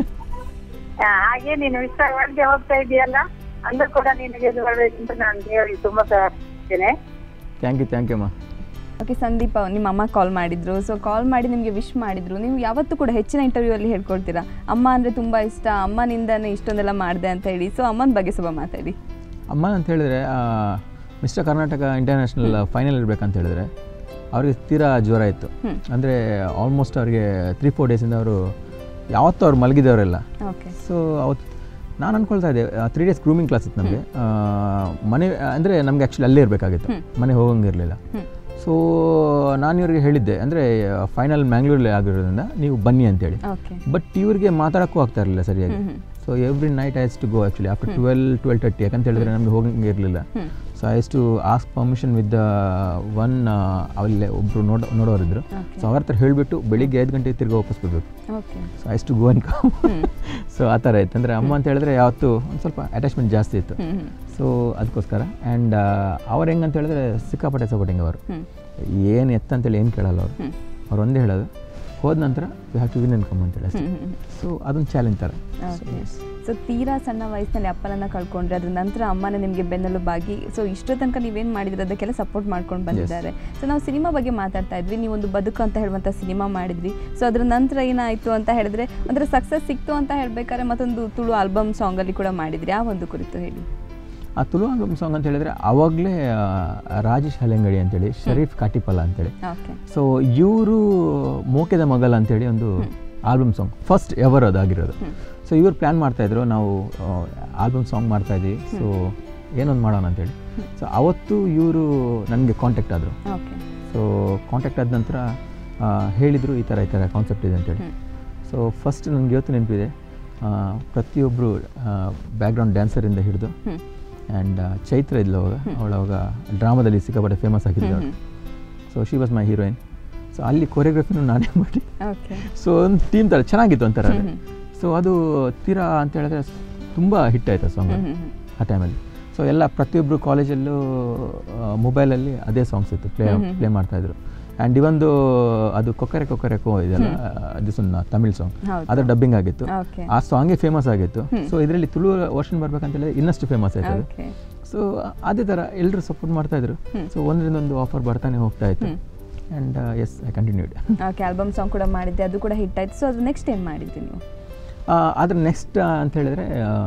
ಹಾ, ಹಾಗೆ ನೀನು ಮಿಸ್ಟರ್ ವರ್ಲ್ಡ್ಗೆ ಹೋಗ್ತಾ ಇದೆಯಲ್ಲ ಅಲ್ಲೂ ಕೂಡ ನೀನು ಗೆದ್ದು ಬರ್ಬೇಕು ಅಂತ ನಾನು ದೇವರಿಗೆ ತುಂಬಾ ಇದ್ದೇನೆ ಥ್ಯಾಂಕ್ ಯು ಥ್ಯಾಂಕ್ ಯು ಅಮ್ಮ ಓಕೆ ಸಂದೀಪ್ ನಿಮ್ಮ ಅಮ್ಮ ಕಾಲ್ ಮಾಡಿದ್ರು ಸೊ ಕಾಲ್ ಮಾಡಿ ನಿಮಗೆ ವಿಶ್ ಮಾಡಿದ್ರು ನೀವು ಯಾವತ್ತೂ ಕೂಡ ಹೆಚ್ಚಿನ ಇಂಟರ್ವ್ಯೂ ಅಲ್ಲಿ ಹೇಳ್ಕೊಳ್ತೀರಾ ಅಮ್ಮ ಅಂದರೆ ತುಂಬ ಇಷ್ಟ ಅಮ್ಮನಿಂದನೇ ಇಷ್ಟೊಂದೆಲ್ಲ ಮಾಡಿದೆ ಅಂತ ಹೇಳಿ ಸೊ ಅಮ್ಮನ ಬಗ್ಗೆ ಸ್ವಲ್ಪ ಮಾತಾಡಿ ಅಮ್ಮ ಅಂತ ಹೇಳಿದ್ರೆ ಮಿಸ್ಟರ್ ಕರ್ನಾಟಕ ಇಂಟರ್ನ್ಯಾಷನಲ್ ಫೈನಲ್ ಇರಬೇಕಂತ ಹೇಳಿದ್ರೆ ಅವ್ರಿಗೆ ತೀರಾ ಜ್ವರ ಇತ್ತು ಹ್ಮ್. ಅಂದರೆ ಆಲ್ಮೋಸ್ಟ್ ಅವ್ರಿಗೆ ತ್ರೀ ಫೋರ್ ಡೇಸಿಂದ ಅವರು ಯಾವತ್ತೂ ಅವ್ರು ಮಲಗಿದವರೆಲ್ಲ ಓಕೆ ಸೊ ಅವತ್ತು ನಾನು ಅಂದ್ಕೊಳ್ತಾ ಇದ್ದೆ ತ್ರೀ ಡೇಸ್ ಗ್ರೂಮಿಂಗ್ ಕ್ಲಾಸ್ ಇತ್ತು ನಮಗೆ ಮನೆ ಅಂದರೆ ನಮಗೆ ಆ್ಯಕ್ಚುಲಿ ಅಲ್ಲೇ ಇರಬೇಕಾಗಿತ್ತು ಮನೆ ಹೋಗಂಗಿರಲಿಲ್ಲ ಹ್ಮ್. ಸೊ ನಾನು ಇವ್ರಿಗೆ ಹೇಳಿದ್ದೆ ಅಂದರೆ ಫೈನಲ್ ಮ್ಯಾಂಗ್ಳೂರಲ್ಲಿ ಆಗಿರೋದ್ರಿಂದ ನೀವು ಬನ್ನಿ ಅಂತೇಳಿ ಓಕೆ ಬಟ್ ಇವ್ರಿಗೆ ಮಾತಾಡೋಕ್ಕೂ ಆಗ್ತಾ ಇರಲಿಲ್ಲ ಸರಿಯಾಗಿ hmm, hmm. So every night I used to go actually after twelve twelve thirty ಯಾಕಂತ ಹೇಳಿದ್ರೆ ನಮಗೆ ಹೋಗಂಗೆ ಇರಲಿಲ್ಲ hmm. So I used to ask permission with one ಅಲ್ಲೇ ಒಬ್ಬರು ನೋಡ ನೋಡೋರಿದ್ರು Okay. ಸೊ ಅವ್ರ ಹತ್ರ ಹೇಳಿಬಿಟ್ಟು ಬೆಳಿಗ್ಗೆ ಐದು ಗಂಟೆಗೆ ತಿರ್ಗಿ ವಾಪಸ್ ಬರಬೇಕು okay so I used to go and come so ಆ ಥರ ಇತ್ತು ಅಂದರೆ ಅಮ್ಮ ಅಂತ ಹೇಳಿದ್ರೆ ಯಾವತ್ತು ಒಂದು ಸ್ವಲ್ಪ ಅಟ್ಯಾಚ್ಮೆಂಟ್ ಜಾಸ್ತಿ ಇತ್ತು ಹ್ಞೂ ಹ್ಞೂ ಸೊ ಅದಕ್ಕೋಸ್ಕರ ಆ್ಯಂಡ್ ಅವ್ರು ಹೆಂಗಂತ ಹೇಳಿದ್ರೆ ಸಿಕ್ಕಾಪಟ್ಟೆ ಸಪೋರ್ಟಿಂಗ್ ಅವರು ಹ್ಞೂ ಏನು ಎತ್ತಂತೇಳಿ ಏನು ಕೇಳಲ್ಲ ಅವರು ಹ್ಞೂ ಅವ್ರು ಒಂದೇ ಹೇಳೋದು ಹೋದ ನಂತರ we have to win and come ಅಂತೇಳಿ ಅಷ್ಟೇ ಹ್ಞೂ ಹ್ಞೂ ಸೊ ಅದೊಂದು ಚಾಲೆಂಜ್ ಥರ ಓಕೆ ಸೊ ತೀರಾ ಸಣ್ಣ ವಯಸ್ಸಿನಲ್ಲಿ ಅಪ್ಪನನ್ನ ಕಳ್ಕೊಂಡ್ರೆ ಅದ್ರ ನಂತರ ಅಮ್ಮನೇ ನಿಮಗೆ ಬೆನ್ನೆಲುಬಾಗಿ ಸೊ ಇಷ್ಟೋ ತನಕ ನೀವೇನು ಮಾಡಿದ್ರೆ ಅದಕ್ಕೆಲ್ಲ ಸಪೋರ್ಟ್ ಮಾಡ್ಕೊಂಡು ಬಂದಿದ್ದಾರೆ ಸೊ ನಾವು ಸಿನಿಮಾ ಬಗ್ಗೆ ಮಾತಾಡ್ತಾ ಇದ್ವಿ ನೀವು ಒಂದು ಬದುಕು ಅಂತ ಹೇಳುವಂಥ ಸಿನಿಮಾ ಮಾಡಿದ್ವಿ ಸೊ ಅದ್ರ ನಂತರ ಏನಾಯಿತು ಅಂತ ಹೇಳಿದ್ರೆ ಒಂಥರ ಸಕ್ಸಸ್ ಸಿಕ್ತು ಅಂತ ಹೇಳ್ಬೇಕಾದ್ರೆ ಮತ್ತೊಂದು ತುಳು ಆಲ್ಬಮ್ ಸಾಂಗಲ್ಲಿ ಕೂಡ ಮಾಡಿದ್ರಿ ಆ ಒಂದು ಕುರಿತು ಹೇಳಿ ಆ ತುಳು ಆಲ್ಬಮ್ ಸಾಂಗ್ ಅಂತ ಹೇಳಿದ್ರೆ ಅವಾಗಲೇ ರಾಜೇಶ್ ಹಲೆಂಗಡಿ ಅಂತೇಳಿ ಶರೀಫ್ ಕಾಟಿಪಲ್ಲ ಅಂತೇಳಿ ಓಕೆ ಸೊ ಇವರು ಮೋಕೆದ ಮಗಲ ಅಂತೇಳಿ ಒಂದು ಆಲ್ಬಮ್ ಸಾಂಗ್ ಫಸ್ಟ್ ಎವರ್ ಅದಾಗಿರೋದು ಸೊ ಇವ್ರು ಪ್ಲ್ಯಾನ್ ಮಾಡ್ತಾಯಿದ್ರು ನಾವು ಆಲ್ಬಮ್ ಸಾಂಗ್ ಮಾಡ್ತಾ ಇದ್ದೀವಿ ಸೊ ಏನೊಂದು ಮಾಡೋಣ ಅಂತೇಳಿ ಸೊ ಅವತ್ತು ಇವರು ನನಗೆ ಕಾಂಟ್ಯಾಕ್ಟ್ ಆದರು ಓಕೆ ಸೊ ಕಾಂಟ್ಯಾಕ್ಟ್ ಆದ ನಂತರ ಆ, ಹೇಳಿದರು ಈ ಥರ ಈ ಥರ ಕಾನ್ಸೆಪ್ಟ್ ಇದೆ ಅಂತೇಳಿ ಹ್ಮ್. ಸೊ ಫಸ್ಟ್ ನನಗೆ ಇವತ್ತು ನೆನಪಿದೆ ಆ, ಪ್ರತಿಯೊಬ್ಬರು ಬ್ಯಾಕ್ಗ್ರೌಂಡ್ ಡ್ಯಾನ್ಸರಿಂದ ಹಿಡಿದು ಹ್ಞೂ ಆ್ಯಂಡ್ ಚೈತ್ರ ಇದ್ಲು ಅವಾಗ ಅವಳು ಅವಾಗ ಡ್ರಾಮಾದಲ್ಲಿ ಸಿಕ್ಕಾಪಟ್ಟೆ ಫೇಮಸ್ ಆಗಿದ್ಲು ಅವಳು so she was my heroine so ಅಲ್ಲಿ ಕೊರಿಯೋಗ್ರಫಿನೂ ನಾನೇ ಮಾಡಿ ಓಕೆ ಸೊ ಒಂದು ಟೀಮ್ ಥರ ಚೆನ್ನಾಗಿತ್ತು ಒಂಥರ ಹ್ಮ್, ಹ್ಮ್. ಸೊ ಅದು ತೀರಾ ಅಂತ ಹೇಳಿದ್ರೆ ತುಂಬ ಹಿಟ್ ಆಯ್ತು ಸಾಂಗ್ ಹ್ಮ್, ಹ್ಮ್, ಹ್ಮ್. ಆ ಟೈಮಲ್ಲಿ ಸೊ ಎಲ್ಲ ಪ್ರತಿಯೊಬ್ಬರು ಕಾಲೇಜಲ್ಲೂ ಮೊಬೈಲಲ್ಲಿ ಅದೇ ಸಾಂಗ್ಸ್ ಇತ್ತು ಪ್ಲೇ ಹ್ಮ್, ಹ್ಮ್, ಪ್ಲೇ ಮಾಡ್ತಾಯಿದ್ರು ಆ್ಯಂಡ್ ಇವೊಂದು ಅದು ಕೊಕ್ಕರೆ ಕೊಕ್ಕರೆಕೋ ಇದೆಯಲ್ಲ ದಿಸ್ ಒಂದು ತಮಿಳ್ ಸಾಂಗ್ ಹೌದು. ಅದರ ಡಬ್ಬಿಂಗ್ ಆಗಿತ್ತು ಓಕೆ ಆ ಸಾಂಗೇ ಫೇಮಸ್ ಆಗಿತ್ತು ಸೊ ಇದರಲ್ಲಿ ತುಳು ವರ್ಷನ್ ಬರ್ಬೇಕಂತ ಹೇಳಿದ್ರೆ ಇನ್ನಷ್ಟು ಫೇಮಸ್ ಆಯ್ತು ಅದು ಓಕೆ ಸೊ ಅದೇ ಥರ ಎಲ್ಲರೂ ಸಪೋರ್ಟ್ ಮಾಡ್ತಾ ಇದ್ರು ಸೊ ಒಂದರಿಂದ ಒಂದು ಆಫರ್ ಬರ್ತಾನೆ ಹೋಗ್ತಾ ಇತ್ತು and yes I continued okay album song ಕೂಡ ಮಾಡಿದ್ದೆ ಅದು ಕೂಡ ಹಿಟ್ ಆಯ್ತು ಸೊ ಅದು ನೆಕ್ಸ್ಟ್ ಏನು ಮಾಡಿದ್ದೆ ನೀವು ಅದ್ರ ನೆಕ್ಸ್ಟ್ ಅಂತ ಹೇಳಿದ್ರೆ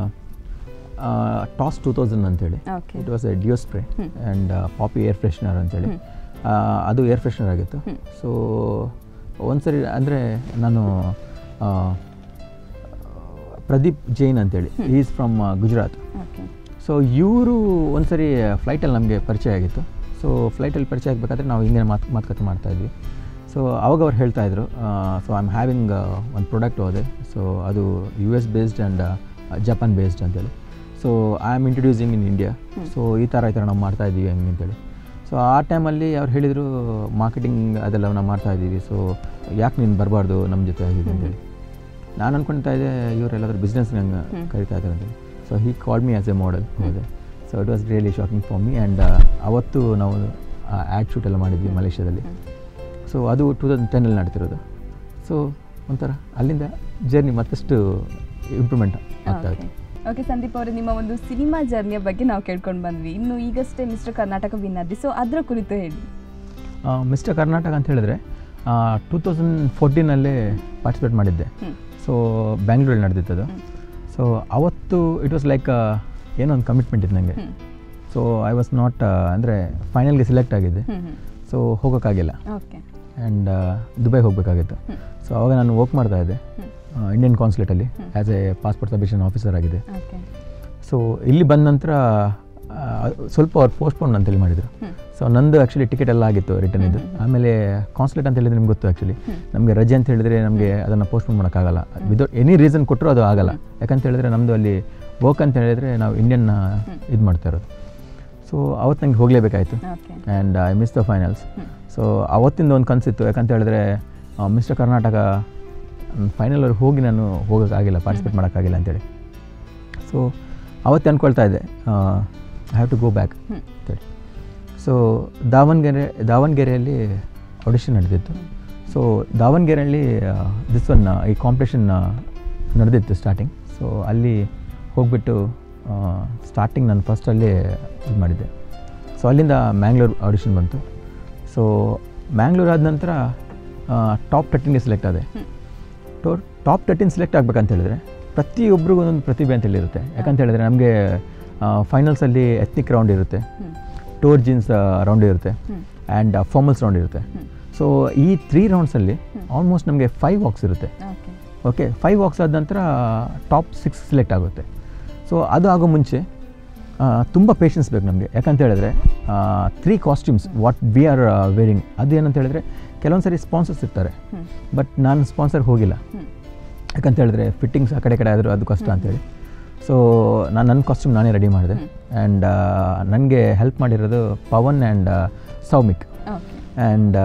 ಟಾಸ್ ಟೂ ತೌಸಂಡ್ ಅಂತೇಳಿ okay it was a deo spray and Poppy air freshener ಅಂತೇಳಿ ಆ, ಅದು ಏರ್ ಫ್ರೆಶ್ನರ್ ಆಗಿತ್ತು ಸೊ ಒಂದ್ಸರಿ ಅಂದರೆ ನಾನು ಆ, ಪ್ರದೀಪ್ ಜೈನ್ ಅಂತೇಳಿ is from Gujarat okay so ಇವರು ಒಂದ್ಸರಿ ಫ್ಲೈಟಲ್ಲಿ ನಮಗೆ ಪರಿಚಯ ಆಗಿತ್ತು ಸೊ ಫ್ಲೈಟಲ್ಲಿ ಪರಿಚಯ ಆಗಬೇಕಾದ್ರೆ ನಾವು ಹಿಂಗೆ ಮಾತು ಮಾತುಕತೆ ಮಾಡ್ತಾಯಿದ್ವಿ ಸೊ ಅವಾಗ ಅವ್ರು ಹೇಳ್ತಾ ಇದ್ರು ಸೊ ಐ ಆಮ್ ಹ್ಯಾವಿಂಗ್ ಒಂದು ಪ್ರಾಡಕ್ಟ್ ಹೋದೆ ಸೊ ಅದು U S based and Japan based ಅಂತೇಳಿ so I am introducing in India so ಈ ಥರ ಈ ಥರ ನಾವು ಮಾಡ್ತಾ ಇದ್ದೀವಿ ಹಂಗೆ ಅಂತೇಳಿ ಸೊ ಆ ಟೈಮಲ್ಲಿ ಅವ್ರು ಹೇಳಿದರು ಮಾರ್ಕೆಟಿಂಗ್ ಅದೆಲ್ಲ ನಾವು ಮಾಡ್ತಾ ಇದ್ದೀವಿ ಸೊ ಯಾಕೆ ನೀನು ಬರಬಾರ್ದು ನಮ್ಮ ಜೊತೆ ಆಗಿದೆ ಅಂತೇಳಿ ನಾನು ಅನ್ಕೊಳ್ತಾ ಇದ್ದೆ ಇವರೆಲ್ಲಾದ್ರೂ ಬಿಸ್ನೆಸ್ ನಂಗೆ ಕರಿತಾ ಇದ್ದಾರೆ ಅಂತೇಳಿ so he call me as a model ಹೋದೆ so it was really shocking for me and ಅವತ್ತು ನಾವು ಆ್ಯಡ್ ಶೂಟ್ ಎಲ್ಲ ಮಾಡಿದ್ವಿ ಮಲೇಷ್ಯಾದಲ್ಲಿ ಸೊ ಅದು ಟೂ ತೌಸಂಡ್ ಟೆನಲ್ಲಿ ನಡ್ತಿರೋದು ಸೊ ಒಂಥರ ಅಲ್ಲಿಂದ ಜರ್ನಿ ಮತ್ತಷ್ಟು ಇಂಪ್ರೂವ್ಮೆಂಟ್ ಆಗ್ತಾ ಓಕೆ ಇತ್ತು ಓಕೆ ಸಂದೀಪ್ ಅವರೇ ನಿಮ್ಮ ಒಂದು ಸಿನಿಮಾ ಜರ್ನಿಯ ಬಗ್ಗೆ ನಾವು ಕೇಳ್ಕೊಂಡು ಬಂದ್ವಿ ಇನ್ನು ಈಗಷ್ಟೇ ಮಿಸ್ಟರ್ ಕರ್ನಾಟಕ ವಿನ್ ಆದ್ರಿ ಸೊ ಅದರ ಕುರಿತು ಹೇಳಿ ಮಿಸ್ಟರ್ ಕರ್ನಾಟಕ ಅಂತ ಹೇಳಿದ್ರೆ ಟೂ ತೌಸಂಡ್ ಫೋರ್ಟೀನಲ್ಲೇ ಪಾರ್ಟಿಸಿಪೇಟ್ ಮಾಡಿದ್ದೆ ಹ್ಮ್. ಸೊ ಬ್ಯಾಂಗ್ಳೂರಲ್ಲಿ ನಡೆದಿತ್ತದು ಸೊ ಅವತ್ತು ಇಟ್ ವಾಸ್ ಲೈಕ್ ಏನೋ ಒಂದು ಕಮಿಟ್ಮೆಂಟ್ ಇತ್ತು ನನಗೆ hmm. So I was not ಅಂದರೆ ಫೈನಲ್ಗೆ ಸೆಲೆಕ್ಟ್ ಆಗಿದ್ದೆ ಹ್ಞೂ ಹ್ಞೂ ಸೊ ಹೋಗೋಕ್ಕಾಗಿಲ್ಲ ಓಕೆ ಆ್ಯಂಡ್ ದುಬೈ ಹೋಗಬೇಕಾಗಿತ್ತು ಸೊ ಅವಾಗ ನಾನು ವರ್ಕ್ ಮಾಡ್ತಾ ಇದ್ದೆ ಇಂಡಿಯನ್ ಕಾನ್ಸುಲೇಟಲ್ಲಿ as a passport submission officer ಆಗಿದೆ ಓಕೆ ಸೊ ಇಲ್ಲಿ ಬಂದ ನಂತರ ಆ, ಸ್ವಲ್ಪ ಅವ್ರು ಪೋಸ್ಟ್ಪೋನ್ ಅಂತೇಳಿ ಮಾಡಿದರು ಸೊ ನಂದು ಆ್ಯಕ್ಚುಲಿ ಟಿಕೆಟ್ ಎಲ್ಲ ಆಗಿತ್ತು ರಿಟರ್ನ್ ಇದು ಆಮೇಲೆ ಕಾನ್ಸುಲೇಟ್ ಅಂತ ಹೇಳಿದ್ರೆ ನಿಮ್ಗೆ ಗೊತ್ತು ಆ್ಯಕ್ಚುಲಿ ನಮಗೆ ರಜೆ ಅಂತ ಹೇಳಿದ್ರೆ ನಮಗೆ ಅದನ್ನು ಪೋಸ್ಟ್ಪೋನ್ ಮಾಡೋಕ್ಕಾಗಲ್ಲ ವಿದೌಟ್ ಎನಿ ರೀಸನ್ ಕೊಟ್ಟರು ಅದು ಆಗಲ್ಲ ಯಾಕಂತ ಹೇಳಿದ್ರೆ ನಮ್ಮದು ಅಲ್ಲಿ ವರ್ಕ್ ಅಂತ ಹೇಳಿದ್ರೆ ನಾವು ಇಂಡಿಯನ್ನ ಇದು ಮಾಡ್ತಾ ಇರೋದು ಸೊ ಅವತ್ತು ನಂಗೆ ಹೋಗಲೇಬೇಕಾಯಿತು okay and I miss the finals so ಅವತ್ತಿಂದ ಒಂದು ಕನಸಿತ್ತು ಯಾಕಂತ ಹೇಳಿದ್ರೆ ಮಿಸ್ಟರ್ ಕರ್ನಾಟಕ ಫೈನಲ್ವರೆಗೆ ಹೋಗಿ ನಾನು ಹೋಗೋಕ್ಕಾಗಿಲ್ಲ ಪಾರ್ಟಿಸಿಪೇಟ್ ಮಾಡೋಕ್ಕಾಗಿಲ್ಲ ಅಂತೇಳಿ ಸೊ ಅವತ್ತು ಅಂದ್ಕೊಳ್ತಾ ಇದ್ದೆ I have to go back ಅಂತೇಳಿ ಸೊ ದಾವಣಗೆರೆ ದಾವಣಗೆರೆಯಲ್ಲಿ ಆಡಿಷನ್ ನಡೆದಿತ್ತು ಸೊ ದಾವಣಗೆರೆಯಲ್ಲಿ ದಿಸ್ ಒನ್ ಈ ಕಾಂಪಿಟೇಷನ್ ನಡೆದಿತ್ತು ಸ್ಟಾರ್ಟಿಂಗ್ ಸೊ ಅಲ್ಲಿ ಹೋಗ್ಬಿಟ್ಟು ಸ್ಟಾರ್ಟಿಂಗ್ ನಾನು ಫಸ್ಟ್ ಅಲ್ಲೇ ಇದು ಮಾಡಿದ್ದೆ ಸೊ ಅಲ್ಲಿಂದ ಮ್ಯಾಂಗ್ಳೂರ್ ಆಡಿಷನ್ ಬಂತು ಸೊ ಮ್ಯಾಂಗ್ಳೂರ್ ಆದ ನಂತರ ಟಾಪ್ ತರ್ಟೀನ್ಗೆ ಸೆಲೆಕ್ಟ್ ಆದೆ ಟೋ ಟಾಪ್ ತರ್ಟೀನ್ ಸೆಲೆಕ್ಟ್ ಆಗ್ಬೇಕಂತ ಹೇಳಿದ್ರೆ ಪ್ರತಿಯೊಬ್ಬರಿಗೂ ಒಂದೊಂದು ಪ್ರತಿಭೆ ಅಂತ ಹೇಳಿರುತ್ತೆ ಯಾಕಂತ ಹೇಳಿದ್ರೆ ನಮಗೆ ಫೈನಲ್ಸಲ್ಲಿ ಎತ್ನಿಕ್ ರೌಂಡ್ ಇರುತ್ತೆ ಟೋರ್ ಜೀನ್ಸ್ ರೌಂಡ್ ಇರುತ್ತೆ ಆ್ಯಂಡ್ ಫಾರ್ಮಲ್ಸ್ ರೌಂಡ್ ಇರುತ್ತೆ ಸೊ ಈ ತ್ರೀ ರೌಂಡ್ಸಲ್ಲಿ ಆಲ್ಮೋಸ್ಟ್ ನಮಗೆ ಫೈವ್ ವಾಕ್ಸ್ ಇರುತ್ತೆ ಓಕೆ ಓಕೆ ಫೈವ್ ವಾಕ್ಸ್ ಆದ ನಂತರ ಟಾಪ್ ಸಿಕ್ಸ್ ಸೆಲೆಕ್ಟ್ ಆಗುತ್ತೆ ಸೊ ಅದು ಆಗೋ ಮುಂಚೆ ತುಂಬ ಪೇಷನ್ಸ್ ಬೇಕು ನಮಗೆ ಯಾಕಂತ ಹೇಳಿದ್ರೆ three costumes what we are wearing ಅದು ಏನಂತ ಹೇಳಿದ್ರೆ ಕೆಲವೊಂದು ಸರಿ ಸ್ಪಾನ್ಸರ್ಸ್ ಇರ್ತಾರೆ ಬಟ್ ನಾನು ಸ್ಪಾನ್ಸರ್ ಹೋಗಿಲ್ಲ ಯಾಕಂತ ಹೇಳಿದ್ರೆ ಫಿಟ್ಟಿಂಗ್ಸ್ ಆ ಕಡೆ ಕಡೆ ಆದರೂ ಅದು ಕಷ್ಟ ಅಂತೇಳಿ ಸೊ ನಾನು ನನ್ನ ಕಾಸ್ಟ್ಯೂಮ್ ನಾನೇ ರೆಡಿ ಮಾಡಿದೆ ಆ್ಯಂಡ್ ನನಗೆ ಹೆಲ್ಪ್ ಮಾಡಿರೋದು Pavan and Soumik okay and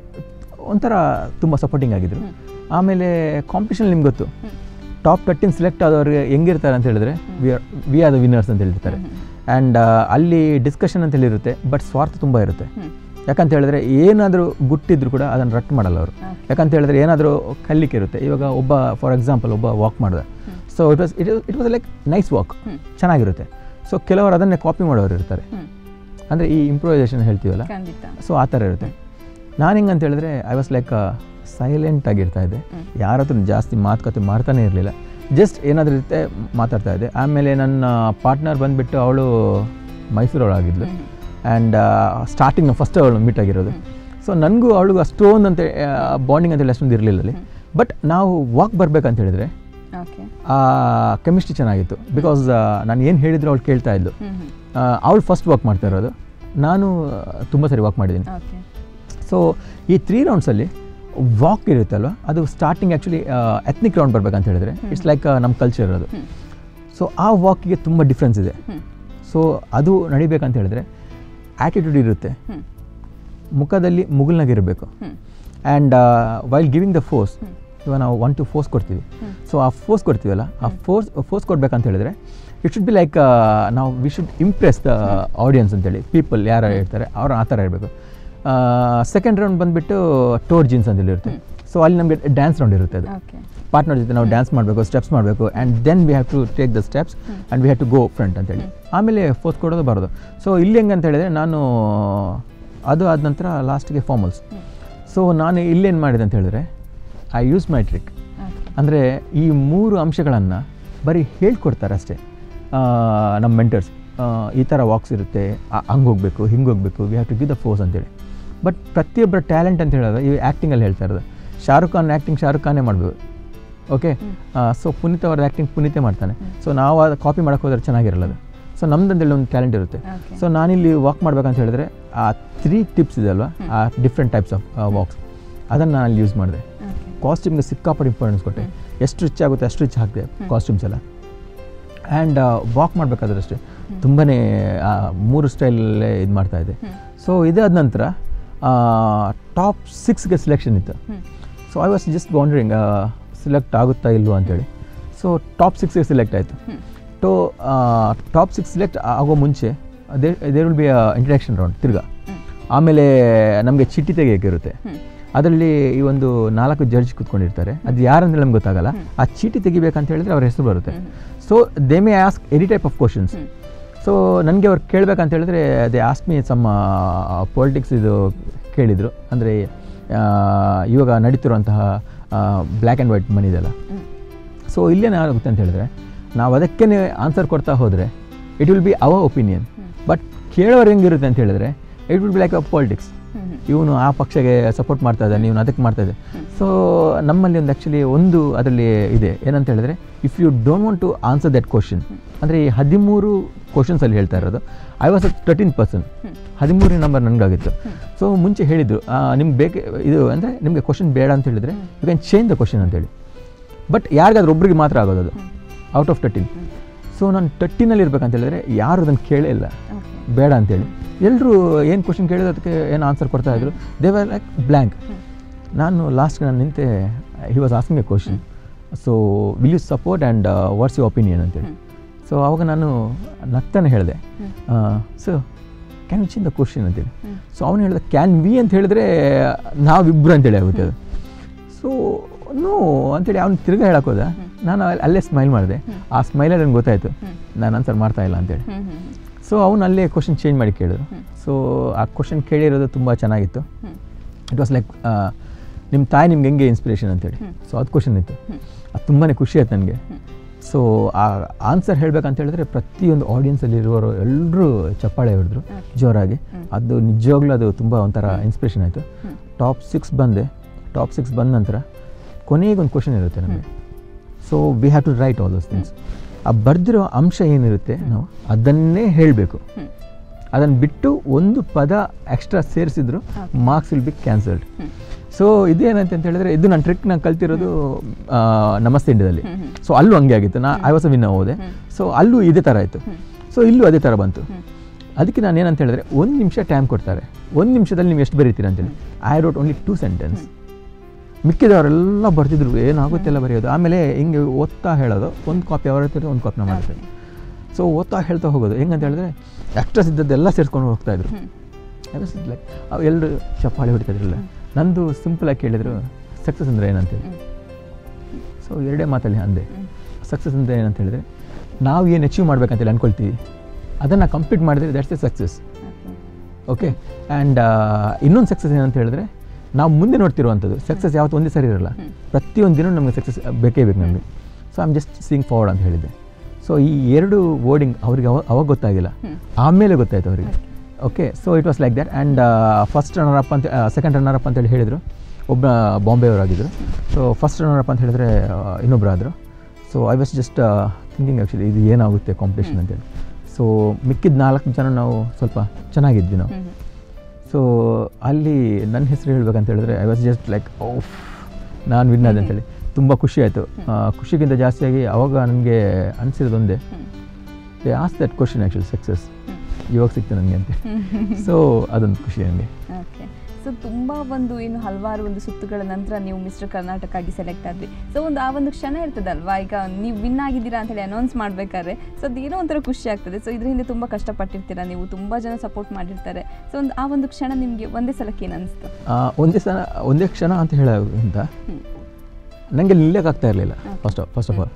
ಒಂಥರ ತುಂಬ ಸಪೋರ್ಟಿಂಗ್ ಆಗಿದ್ರು ಆಮೇಲೆ ಕಾಂಪಿಟೇಷನ್ ನಿಮ್ಗೆ ಗೊತ್ತು ಟಾಪ್ ತರ್ಟೀನ್ ಸೆಲೆಕ್ಟ್ ಆದವ್ರಿಗೆ ಹೆಂಗಿರ್ತಾರೆ ಅಂತ ಹೇಳಿದ್ರೆ we are we are the winners ಅಂತ ಹೇಳಿರ್ತಾರೆ ಆ್ಯಂಡ್ ಅಲ್ಲಿ ಡಿಸ್ಕಷನ್ ಅಂತ ಹೇಳಿರುತ್ತೆ ಬಟ್ ಸ್ವಾರ್ಥ ತುಂಬ ಇರುತ್ತೆ ಯಾಕಂತ ಹೇಳಿದ್ರೆ ಏನಾದರೂ ಗುಟ್ಟಿದ್ರು ಕೂಡ ಅದನ್ನು ರಟ್ ಮಾಡಲ್ಲ ಅವರು ಯಾಕಂತ ಹೇಳಿದ್ರೆ ಏನಾದರೂ ಕಲಿಕೆ ಇರುತ್ತೆ ಇವಾಗ ಒಬ್ಬ ಫಾರ್ ಎಕ್ಸಾಂಪಲ್ ಒಬ್ಬ ವಾಕ್ ಮಾಡಿದೆ so it was it it was like nice walk ಚೆನ್ನಾಗಿರುತ್ತೆ ಸೊ ಕೆಲವರು ಅದನ್ನೇ ಕಾಪಿ ಮಾಡೋರು ಇರ್ತಾರೆ ಅಂದರೆ ಈ ಇಂಪ್ರೂವೈಸೇಷನ್ ಹೇಳ್ತೀವಲ್ಲ ಖಂಡಿತ ಸೊ ಆ ಥರ ಇರುತ್ತೆ ನಾನು ಹೆಂಗೆ ಅಂತ ಹೇಳಿದ್ರೆ ಐ ವಾಸ್ ಲೈಕ್ ಸೈಲೆಂಟ್ ಆಗಿರ್ತಾ ಇದ್ದೆ ಯಾರ ಹತ್ರ ಜಾಸ್ತಿ ಮಾತುಕತೆ ಮಾಡ್ತಾನೆ ಇರಲಿಲ್ಲ ಜಸ್ಟ್ ಏನಾದರೂ ಇರುತ್ತೆ ಮಾತಾಡ್ತಾ ಇದ್ದೆ ಆಮೇಲೆ ನನ್ನ ಪಾರ್ಟ್ನರ್ ಬಂದುಬಿಟ್ಟು ಅವಳು ಮೈಸೂರವಳಾಗಿದ್ಲು ಆ್ಯಂಡ್ ಸ್ಟಾರ್ಟಿಂಗ್ ಫಸ್ಟ್ ಅವಳು ಮೀಟ್ ಆಗಿರೋದು ಸೊ ನನಗೂ ಅವಳಿಗೂ ಅಷ್ಟೊಂದು ಅಂತ ಬಾಂಡಿಂಗ್ ಅಂತೇಳಿ ಅಷ್ಟೊಂದು ಇರಲಿಲ್ಲ ಅಲ್ಲಿ ಬಟ್ ನಾವು ವಾಕ್ ಬರ್ಬೇಕಂತ ಹೇಳಿದ್ರೆ ಓಕೆ ಆ ಕೆಮಿಸ್ಟ್ರಿ ಚೆನ್ನಾಗಿತ್ತು ಬಿಕಾಸ್ ನಾನು ಏನು ಹೇಳಿದ್ರು ಅವಳು ಕೇಳ್ತಾ ಇದ್ಲು ಹ್ಞೂ ಹ್ಞೂ ಅವಳು ಫಸ್ಟ್ ವಾಕ್ ಮಾಡ್ತಾ ಇರೋದು ನಾನು ತುಂಬ ಸರಿ ವಾಕ್ ಮಾಡಿದ್ದೀನಿ ಓಕೆ ಸೊ ಈ ತ್ರೀ ರೌಂಡ್ಸಲ್ಲಿ ವಾಕ್ ಇರುತ್ತಲ್ವ ಅದು ಸ್ಟಾರ್ಟಿಂಗ್ ಆ್ಯಕ್ಚುಲಿ ಎತ್ನಿಕ್ ರೌಂಡ್ ಬರ್ಬೇಕಂತ ಹೇಳಿದ್ರೆ ಇಟ್ಸ್ ಲೈಕ್ ನಮ್ಮ ಕಲ್ಚರ್ ಅದು ಸೊ ಆ ವಾಕಿಗೆ ತುಂಬ ಡಿಫ್ರೆನ್ಸ್ ಇದೆ ಸೊ ಅದು ನಡಿಬೇಕಂತ ಹೇಳಿದ್ರೆ ಆ್ಯಟಿಟ್ಯೂಡ್ ಇರುತ್ತೆ ಹ್ಞೂ ಮುಖದಲ್ಲಿ ಮುಗುಲ್ನಾಗಿರಬೇಕು ಹ್ಞೂ and while giving the force ಇವಾಗ ನಾವು ಒನ್ ಟು ಫೋರ್ಸ್ ಕೊಡ್ತೀವಿ ಸೊ ಆ ಫೋರ್ಸ್ ಕೊಡ್ತೀವಲ್ಲ ಆ ಫೋರ್ಸ್ ಫೋರ್ಸ್ ಕೊಡ್ಬೇಕಂತ ಹೇಳಿದ್ರೆ ಇಟ್ ಶುಡ್ ಬಿ ಲೈಕ್ ನಾವು we should impress the audience ಅಂತೇಳಿ ಪೀಪಲ್ ಯಾರು ಇರ್ತಾರೆ ಅವ್ರು ಆ ಥರ ಇರಬೇಕು ಸೆಕೆಂಡ್ ರೌಂಡ್ ಬಂದುಬಿಟ್ಟು ಟೋರ್ ಜೀನ್ಸ್ ಅಂತೇಳಿ ಇರುತ್ತೆ ಸೊ ಅಲ್ಲಿ ನಮಗೆ ಡ್ಯಾನ್ಸ್ ರೌಂಡ್ ಇರುತ್ತೆ ಅದು ಓಕೆ ಪಾರ್ಟ್ನರ್ ಜೊತೆ ನಾವು ಡ್ಯಾನ್ಸ್ ಮಾಡಬೇಕು ಸ್ಟೆಪ್ಸ್ ಮಾಡಬೇಕು and then we have to take the steps and we have to go front ಅಂತೇಳಿ ಆಮೇಲೆ ಫೋರ್ಸ್ ಕೊಡೋದು ಬರೋದು ಸೊ ಇಲ್ಲಿ ಹೆಂಗಂತ ಹೇಳಿದ್ರೆ ನಾನು ಅದು ಆದ ನಂತರ ಲಾಸ್ಟಿಗೆ ಫಾರ್ಮಲ್ಸ್ ಸೊ ನಾನು ಇಲ್ಲೇನು ಮಾಡಿದೆ ಅಂತ ಹೇಳಿದ್ರೆ I use my trick okay ಅಂದರೆ ಈ ಮೂರು ಅಂಶಗಳನ್ನು ಬರೀ ಹೇಳ್ಕೊಡ್ತಾರೆ ಅಷ್ಟೇ ಆ, ನಮ್ಮ ಮೆಂಟರ್ಸ್ ಈ ಥರ ವಾಕ್ಸ್ ಇರುತ್ತೆ ಹಂಗೆ ಹೋಗಬೇಕು ಹಿಂಗೆ ಹೋಗಬೇಕು we have to give the force ಅಂತೇಳಿ ಬಟ್ ಪ್ರತಿಯೊಬ್ಬರ ಟ್ಯಾಲೆಂಟ್ ಅಂತ ಹೇಳೋದು ಈ ಆ್ಯಕ್ಟಿಂಗಲ್ಲಿ ಹೇಳ್ತಾ ಇರೋದು ಶಾರುಖ್ ಖಾನ್ ಆ್ಯಕ್ಟಿಂಗ್ ಶಾರುಖ್ ಖಾನೇ ಮಾಡಬೇಕು ಓಕೆ ಸೊ ಪುನೀತ್ ಅವ್ರ ಆ್ಯಕ್ಟಿಂಗ್ ಪುನೀತೆ ಮಾಡ್ತಾನೆ ಸೊ ನಾವು ಅದು ಕಾಪಿ ಮಾಡೋಕೆ ಹೋದ್ರೆ ಚೆನ್ನಾಗಿರಲ್ಲ ಅದು ಸೊ ನಮ್ದಂದೇಳಿ ಒಂದು ಟ್ಯಾಲೆಂಟ್ ಇರುತ್ತೆ Okay. ಸೊ ನಾನಿಲ್ಲಿ ವಾಕ್ ಮಾಡ್ಬೇಕಂತ ಹೇಳಿದ್ರೆ ಆ ತ್ರೀ ಟಿಪ್ಸ್ ಇದೆ ಅಲ್ವಾ ಆ ಡಿಫ್ರೆಂಟ್ ಟೈಪ್ಸ್ ಆಫ್ ವಾಕ್ಸ್ ಅದನ್ನು ನಾನು ಯೂಸ್ ಮಾಡಿದೆ ಓಕೆ ಕಾಸ್ಟ್ಯೂಮ್ಗೆ ಸಿಕ್ಕಾಪಟ್ಟೆ ಇಂಪಾರ್ಟೆನ್ಸ್ ಕೊಟ್ಟೆ ಎಷ್ಟು ರಿಚ್ ಆಗುತ್ತೆ ಅಷ್ಟು ರಿಚ್ ಹಾಕಿದೆ ಕಾಸ್ಟ್ಯೂಮ್ಸ್ ಎಲ್ಲ ಆ್ಯಂಡ್ ವಾಕ್ ಮಾಡಬೇಕಾದ್ರೆ ಅಷ್ಟೇ ತುಂಬಾ ಮೂರು ಸ್ಟೈಲಲ್ಲೇ ಇದು ಮಾಡ್ತಾ ಇದ್ದೆ ಸೊ ಇದಾದ ನಂತರ ಟಾಪ್ ಸಿಕ್ಸ್ಗೆ ಸೆಲೆಕ್ಷನ್ ಇತ್ತು so I was just wondering select ಆಗುತ್ತಾ ಇಲ್ವೋ ಅಂತೇಳಿ ಸೊ ಟಾಪ್ ಸಿಕ್ಸ್ಗೆ ಸೆಲೆಕ್ಟ್ ಆಯಿತು ಟೋ ಟಾಪ್ ಸಿಕ್ಸ್ ಸೆಲೆಕ್ಟ್ ಆಗೋ ಮುಂಚೆ there will be introduction round ತಿರ್ಗಾ ಆಮೇಲೆ ನಮಗೆ ಚೀಟಿ ತೆಗಿಯೋಕ್ಕಿರುತ್ತೆ ಅದರಲ್ಲಿ ಈ ಒಂದು ನಾಲ್ಕು ಜಡ್ಜ್ ಕೂತ್ಕೊಂಡಿರ್ತಾರೆ ಅದು ಯಾರಂದ್ರೆ ನಮ್ಗೆ ಗೊತ್ತಾಗಲ್ಲ ಆ ಚೀಟಿ ತೆಗಿಬೇಕಂತ ಹೇಳಿದ್ರೆ ಅವ್ರ ಹೆಸರು ಬರುತ್ತೆ so they may ask any type of questions so ನನಗೆ ಅವ್ರು ಕೇಳಬೇಕಂತ ಹೇಳಿದ್ರೆ ಅದೇ ಆಸ್ಕ್ ಮೀ ಸಮ್ ಪೊಲಿಟಿಕ್ಸ್ ಇದು ಕೇಳಿದರು ಅಂದರೆ ಇವಾಗ ನಡೀತಿರುವಂತಹ ಬ್ಲ್ಯಾಕ್ ಆ್ಯಂಡ್ ವೈಟ್ ಮನಿ ಇದೆಲ್ಲ ಸೊ ಇಲ್ಲೇನಾಗುತ್ತೆ ಅಂತ ಹೇಳಿದ್ರೆ ನಾವು ಅದಕ್ಕೆ ಆನ್ಸರ್ ಕೊಡ್ತಾ ಹೋದರೆ it will be our opinion but ಕೇಳೋರು ಹೆಂಗಿರುತ್ತೆ ಅಂತ ಹೇಳಿದ್ರೆ it will be like a politics ಇವನು ಆ ಪಕ್ಷಗೆ ಸಪೋರ್ಟ್ ಮಾಡ್ತಾ ಇದ್ದಾನೆ ಇವನು ಅದಕ್ಕೆ ಮಾಡ್ತಾ ಇದೆ ಸೊ ನಮ್ಮಲ್ಲಿ ಒಂದು ಆ್ಯಕ್ಚುಲಿ ಒಂದು ಅದರಲ್ಲಿ ಇದೆ ಏನಂತ ಹೇಳಿದ್ರೆ if you don't want to answer that question ಅಂದರೆ ಈ ಹದಿಮೂರು ಕ್ವಶನ್ಸಲ್ಲಿ ಹೇಳ್ತಾ ಇರೋದು I was a thirteen person ಹದಿಮೂರನೇ ನಂಬರ್ ನನಗಾಗಿತ್ತು ಸೊ ಮುಂಚೆ ಹೇಳಿದ್ದು ನಿಮ್ಗೆ ಬೇಕು ಇದು ಅಂದರೆ ನಿಮಗೆ ಕ್ವಶನ್ ಬೇಡ ಅಂತ ಹೇಳಿದ್ರೆ you can change the question ಅಂತೇಳಿ ಬಟ್ ಯಾರಿಗಾದ್ರೂ ಒಬ್ರಿಗೆ ಮಾತ್ರ ಆಗೋದು ಅದು ಔಟ್ ಆಫ್ ತರ್ಟೀನ್ ಸೊ ನಾನು ತರ್ಟೀನಲ್ಲಿ ಇರ್ಬೇಕಂತ ಹೇಳಿದ್ರೆ ಯಾರು ಅದನ್ನು ಕೇಳೇ ಇಲ್ಲ ಬೇಡ ಅಂತೇಳಿ ಎಲ್ಲರೂ ಏನು ಕ್ವಶನ್ ಕೇಳಿದ್ರು ಅದಕ್ಕೆ ಏನು ಆನ್ಸರ್ ಕೊಡ್ತಾ ಇದ್ರು ದೇ ವರ್ ಲೈಕ್ ಬ್ಲ್ಯಾಂಕ್ ನಾನು ಲಾಸ್ಟ್ಗೆ ನಾನು ನಿಂತೆ he was asking a question so will you support and what's you opinion ಅಂತೇಳಿ ಸೊ ಅವಾಗ ನಾನು ನಗ್ತಾನೆ ಹೇಳಿದೆ so can change the question ಅಂತೇಳಿ ಸೊ ಅವನು ಹೇಳಿದ ಕ್ಯಾನ್ ವಿ ಅಂತ ಹೇಳಿದ್ರೆ ನಾವಿಬ್ಬರು ಅಂತೇಳಿ ಆಗುತ್ತೆ ಅದು ಸೊ ನೋ ಅಂತೇಳಿ ಅವ್ನು ತಿರ್ಗಾ ಹೇಳಕ್ಕೆ ಹೋದ ನಾನು ಅಲ್ಲಿ- ಅಲ್ಲೇ ಸ್ಮೈಲ್ ಮಾಡಿದೆ ಆ ಸ್ಮೈಲಲ್ಲಿ ನನಗೆ ಗೊತ್ತಾಯಿತು ನಾನು ಆನ್ಸರ್ ಮಾಡ್ತಾ ಇಲ್ಲ ಅಂತೇಳಿ ಸೊ ಅವನು ಅಲ್ಲೇ ಕ್ವಶನ್ ಚೇಂಜ್ ಮಾಡಿ ಕೇಳಿದ್ರು ಸೊ ಆ ಕ್ವಶನ್ ಕೇಳಿರೋದು ತುಂಬ ಚೆನ್ನಾಗಿತ್ತು ಇಟ್ ವಾಸ್ ಲೈಕ್ ನಿಮ್ಮ ತಾಯಿ ನಿಮ್ಗೆ ಹೆಂಗೆ ಇನ್ಸ್ಪಿರೇಷನ್ ಅಂತೇಳಿ ಸೊ ಅದು ಕ್ವಶನ್ ಇತ್ತು ಅದು ತುಂಬಾ ಖುಷಿ ಆಯ್ತು ನನಗೆ ಸೊ ಆ ಆನ್ಸರ್ ಹೇಳ್ಬೇಕಂತ ಹೇಳಿದ್ರೆ ಪ್ರತಿಯೊಂದು ಆಡಿಯನ್ಸಲ್ಲಿ ಇರುವವರು ಎಲ್ಲರೂ ಚಪ್ಪಾಳೆ ಹೊಡೆದ್ರು ಜೋರಾಗಿ ಅದು ನಿಜವಾಗ್ಲೂ ಅದು ತುಂಬ ಒಂಥರ ಇನ್ಸ್ಪಿರೇಷನ್ ಆಯಿತು ಟಾಪ್ ಸಿಕ್ಸ್ ಬಂದೆ ಟಾಪ್ ಸಿಕ್ಸ್ ಬಂದ ನಂತರ ಕೊನೆಗೊಂದು ಕ್ವಶನ್ ಇರುತ್ತೆ ನಮಗೆ so we have to write all those things ಆ ಬರೆದಿರೋ ಅಂಶ ಏನಿರುತ್ತೆ ನಾವು ಅದನ್ನೇ ಹೇಳಬೇಕು ಅದನ್ನು ಬಿಟ್ಟು ಒಂದು ಪದ ಎಕ್ಸ್ಟ್ರಾ ಸೇರಿಸಿದ್ರು marks will be cancelled so ಇದೇನಂತ ಅಂತ ಹೇಳಿದ್ರೆ ಇದು ನನ್ನ ಟ್ರಿಕ್ ನಾನು ಕಲ್ತಿರೋದು ಆ, ನಮಸ್ತೆ ಇಂಡಿಯಾದಲ್ಲಿ ಸೊ ಅಲ್ಲೂ ಹಂಗೆ ಆಗಿತ್ತು ನಾ ಐ ವಾಸ್ ವಿನ್ ಹೋದೆ ಸೊ ಅಲ್ಲೂ ಇದೇ ಥರ ಆಯಿತು ಸೊ ಇಲ್ಲೂ ಅದೇ ಥರ ಬಂತು ಅದಕ್ಕೆ ನಾನು ಏನಂತ ಹೇಳಿದ್ರೆ ಒಂದು ನಿಮಿಷ ಟೈಮ್ ಕೊಡ್ತಾರೆ ಒಂದು ನಿಮಿಷದಲ್ಲಿ ನೀವು ಎಷ್ಟು ಬರೀತೀರ ಅಂತೇಳಿ I wrote only two sentence ಮಿಕ್ಕಿದವರೆಲ್ಲ ಬರ್ತಿದ್ರು ಏನಾಗುತ್ತೆ ಎಲ್ಲ ಬರೆಯೋದು ಆಮೇಲೆ ಹಿಂಗೆ ಓದ್ತಾ ಹೇಳೋದು ಒಂದು ಕಾಪಿ ಅವ್ರ ಹತ್ರ ಒಂದು ಕಾಪಿ ನಾವು ಮಾಡ್ತೀವಿ ಸೊ ಓದ್ತಾ ಹೇಳ್ತಾ ಹೋಗೋದು ಹೆಂಗಂತ ಹೇಳಿದ್ರೆ ಎಕ್ಸ್ಟ್ರಾಸ್ ಇದ್ದದ್ದೆಲ್ಲ ಸೇರಿಸ್ಕೊಂಡು ಹೋಗ್ತಾ ಇದ್ರು ಲೈಕ್ ಅವು ಎಲ್ಲರೂ ಚಪ್ಪಾಳೆ ಹೊಡಿತಾ ಇದ್ರಲ್ಲ ನಂದು ಸಿಂಪಲಾಗಿ ಕೇಳಿದ್ರು ಸಕ್ಸಸ್ ಅಂದರೆ ಏನಂತೇಳಿ ಸೊ ಎರಡೇ ಮಾತಲ್ಲಿ ಅಂದೆ ಸಕ್ಸಸ್ ಅಂದರೆ ಏನಂತ ಹೇಳಿದ್ರೆ ನಾವು ಏನು ಅಚೀವ್ ಮಾಡ್ಬೇಕಂತೇಳಿ ಅನ್ಕೊಳ್ತೀವಿ ಅದನ್ನು ಕಂಪ್ಲೀಟ್ ಮಾಡಿದ್ರೆ that's a success okay and ಇನ್ನೊಂದು ಸಕ್ಸಸ್ ಏನಂತ ಹೇಳಿದ್ರೆ ನಾವು ಮುಂದೆ ನೋಡ್ತಿರುವಂಥದ್ದು ಸಕ್ಸಸ್ ಯಾವತ್ತು ಒಂದೇ ಸರಿ ಇರಲ್ಲ ಪ್ರತಿಯೊಂದು ದಿನ ನಮಗೆ ಸಕ್ಸಸ್ ಬೇಕೇ ಬೇಕು ನಮಗೆ so I am just seeing forward ಅಂತ ಹೇಳಿದ್ದೆ ಸೊ ಈ ಎರಡು ವರ್ಡಿಂಗ್ ಅವ್ರಿಗೆ ಅವಾಗ ಅವಾಗ ಗೊತ್ತಾಗಿಲ್ಲ ಆಮೇಲೆ ಗೊತ್ತಾಯ್ತು ಅವರಿಗೆ okay so it was like that and first runner up ಅಂತ ಸೆಕೆಂಡ್ ರನ್ನರ್ ಅಪ್ ಅಂತೇಳಿ ಹೇಳಿದರು ಒಬ್ಬ ಬಾಂಬೆಯವರಾಗಿದ್ದರು ಸೊ ಫಸ್ಟ್ ರನ್ನರ್ ಅಪ್ ಅಂತ ಹೇಳಿದ್ರೆ ಇನ್ನೊಬ್ಬರು ಆದರು so I was just thinking actually ಇದು ಏನಾಗುತ್ತೆ ಕಾಂಪಿಟೇಷನ್ ಅಂತೇಳಿ ಸೊ ಮಿಕ್ಕಿದ ನಾಲ್ಕು ಜನ ನಾವು ಸ್ವಲ್ಪ ಚೆನ್ನಾಗಿದ್ವಿ ನಾವು ಸೊ ಅಲ್ಲಿ ನನ್ನ ಹೆಸರು ಹೇಳ್ಬೇಕಂತ ಹೇಳಿದ್ರೆ I was just like oof ನಾನು ವಿನ್ ಆದೆ ಅಂತೇಳಿ ತುಂಬ ಖುಷಿ ಆಯಿತು ಖುಷಿಗಿಂತ ಜಾಸ್ತಿಯಾಗಿ ಅವಾಗ ನನಗೆ ಅನಿಸಿರೋದೊಂದೇ they ask that question actually success ಇವಾಗ ಸಿಕ್ತು ನನಗೆ ಅಂತ ಸೊ ಅದೊಂದು ಖುಷಿ ನನಗೆ ಓಕೆ ಸೊ ತುಂಬ ಒಂದು ಏನು ಹಲವಾರು ಒಂದು ಸುತ್ತುಗಳ ನಂತರ ನೀವು ಮಿಸ್ಟರ್ ಕರ್ನಾಟಕ ಆಗಿ ಸೆಲೆಕ್ಟ್ ಆದ್ರಿ ಸೊ ಒಂದು ಆ ಒಂದು ಕ್ಷಣ ಇರ್ತದಲ್ವಾ ಈಗ ನೀವು ವಿನ್ ಆಗಿದ್ದೀರಾ ಅಂತೇಳಿ ಅನೌನ್ಸ್ ಮಾಡ್ಬೇಕಾದ್ರೆ ಸೊ ಅದು ಏನೋ ಒಂಥರ ಖುಷಿ ಆಗ್ತದೆ ಸೊ ಇದ್ರ ಹಿಂದೆ ತುಂಬ ಕಷ್ಟಪಟ್ಟಿರ್ತೀರಾ ನೀವು ತುಂಬ ಜನ ಸಪೋರ್ಟ್ ಮಾಡಿರ್ತಾರೆ ಸೊ ಒಂದು ಆ ಒಂದು ಕ್ಷಣ ನಿಮಗೆ ಒಂದೇ ಸಲಕ್ಕೆ ಏನು ಅನಿಸ್ತು ಆ, ಒಂದೇ ಸಲ ಒಂದೇ ಕ್ಷಣ ಅಂತ ಹೇಳೋದ್ರಿಂದ ನನಗೆ ನಿಲ್ಲಕ್ಕಾಗ್ತಾ ಇರಲಿಲ್ಲ first of first of all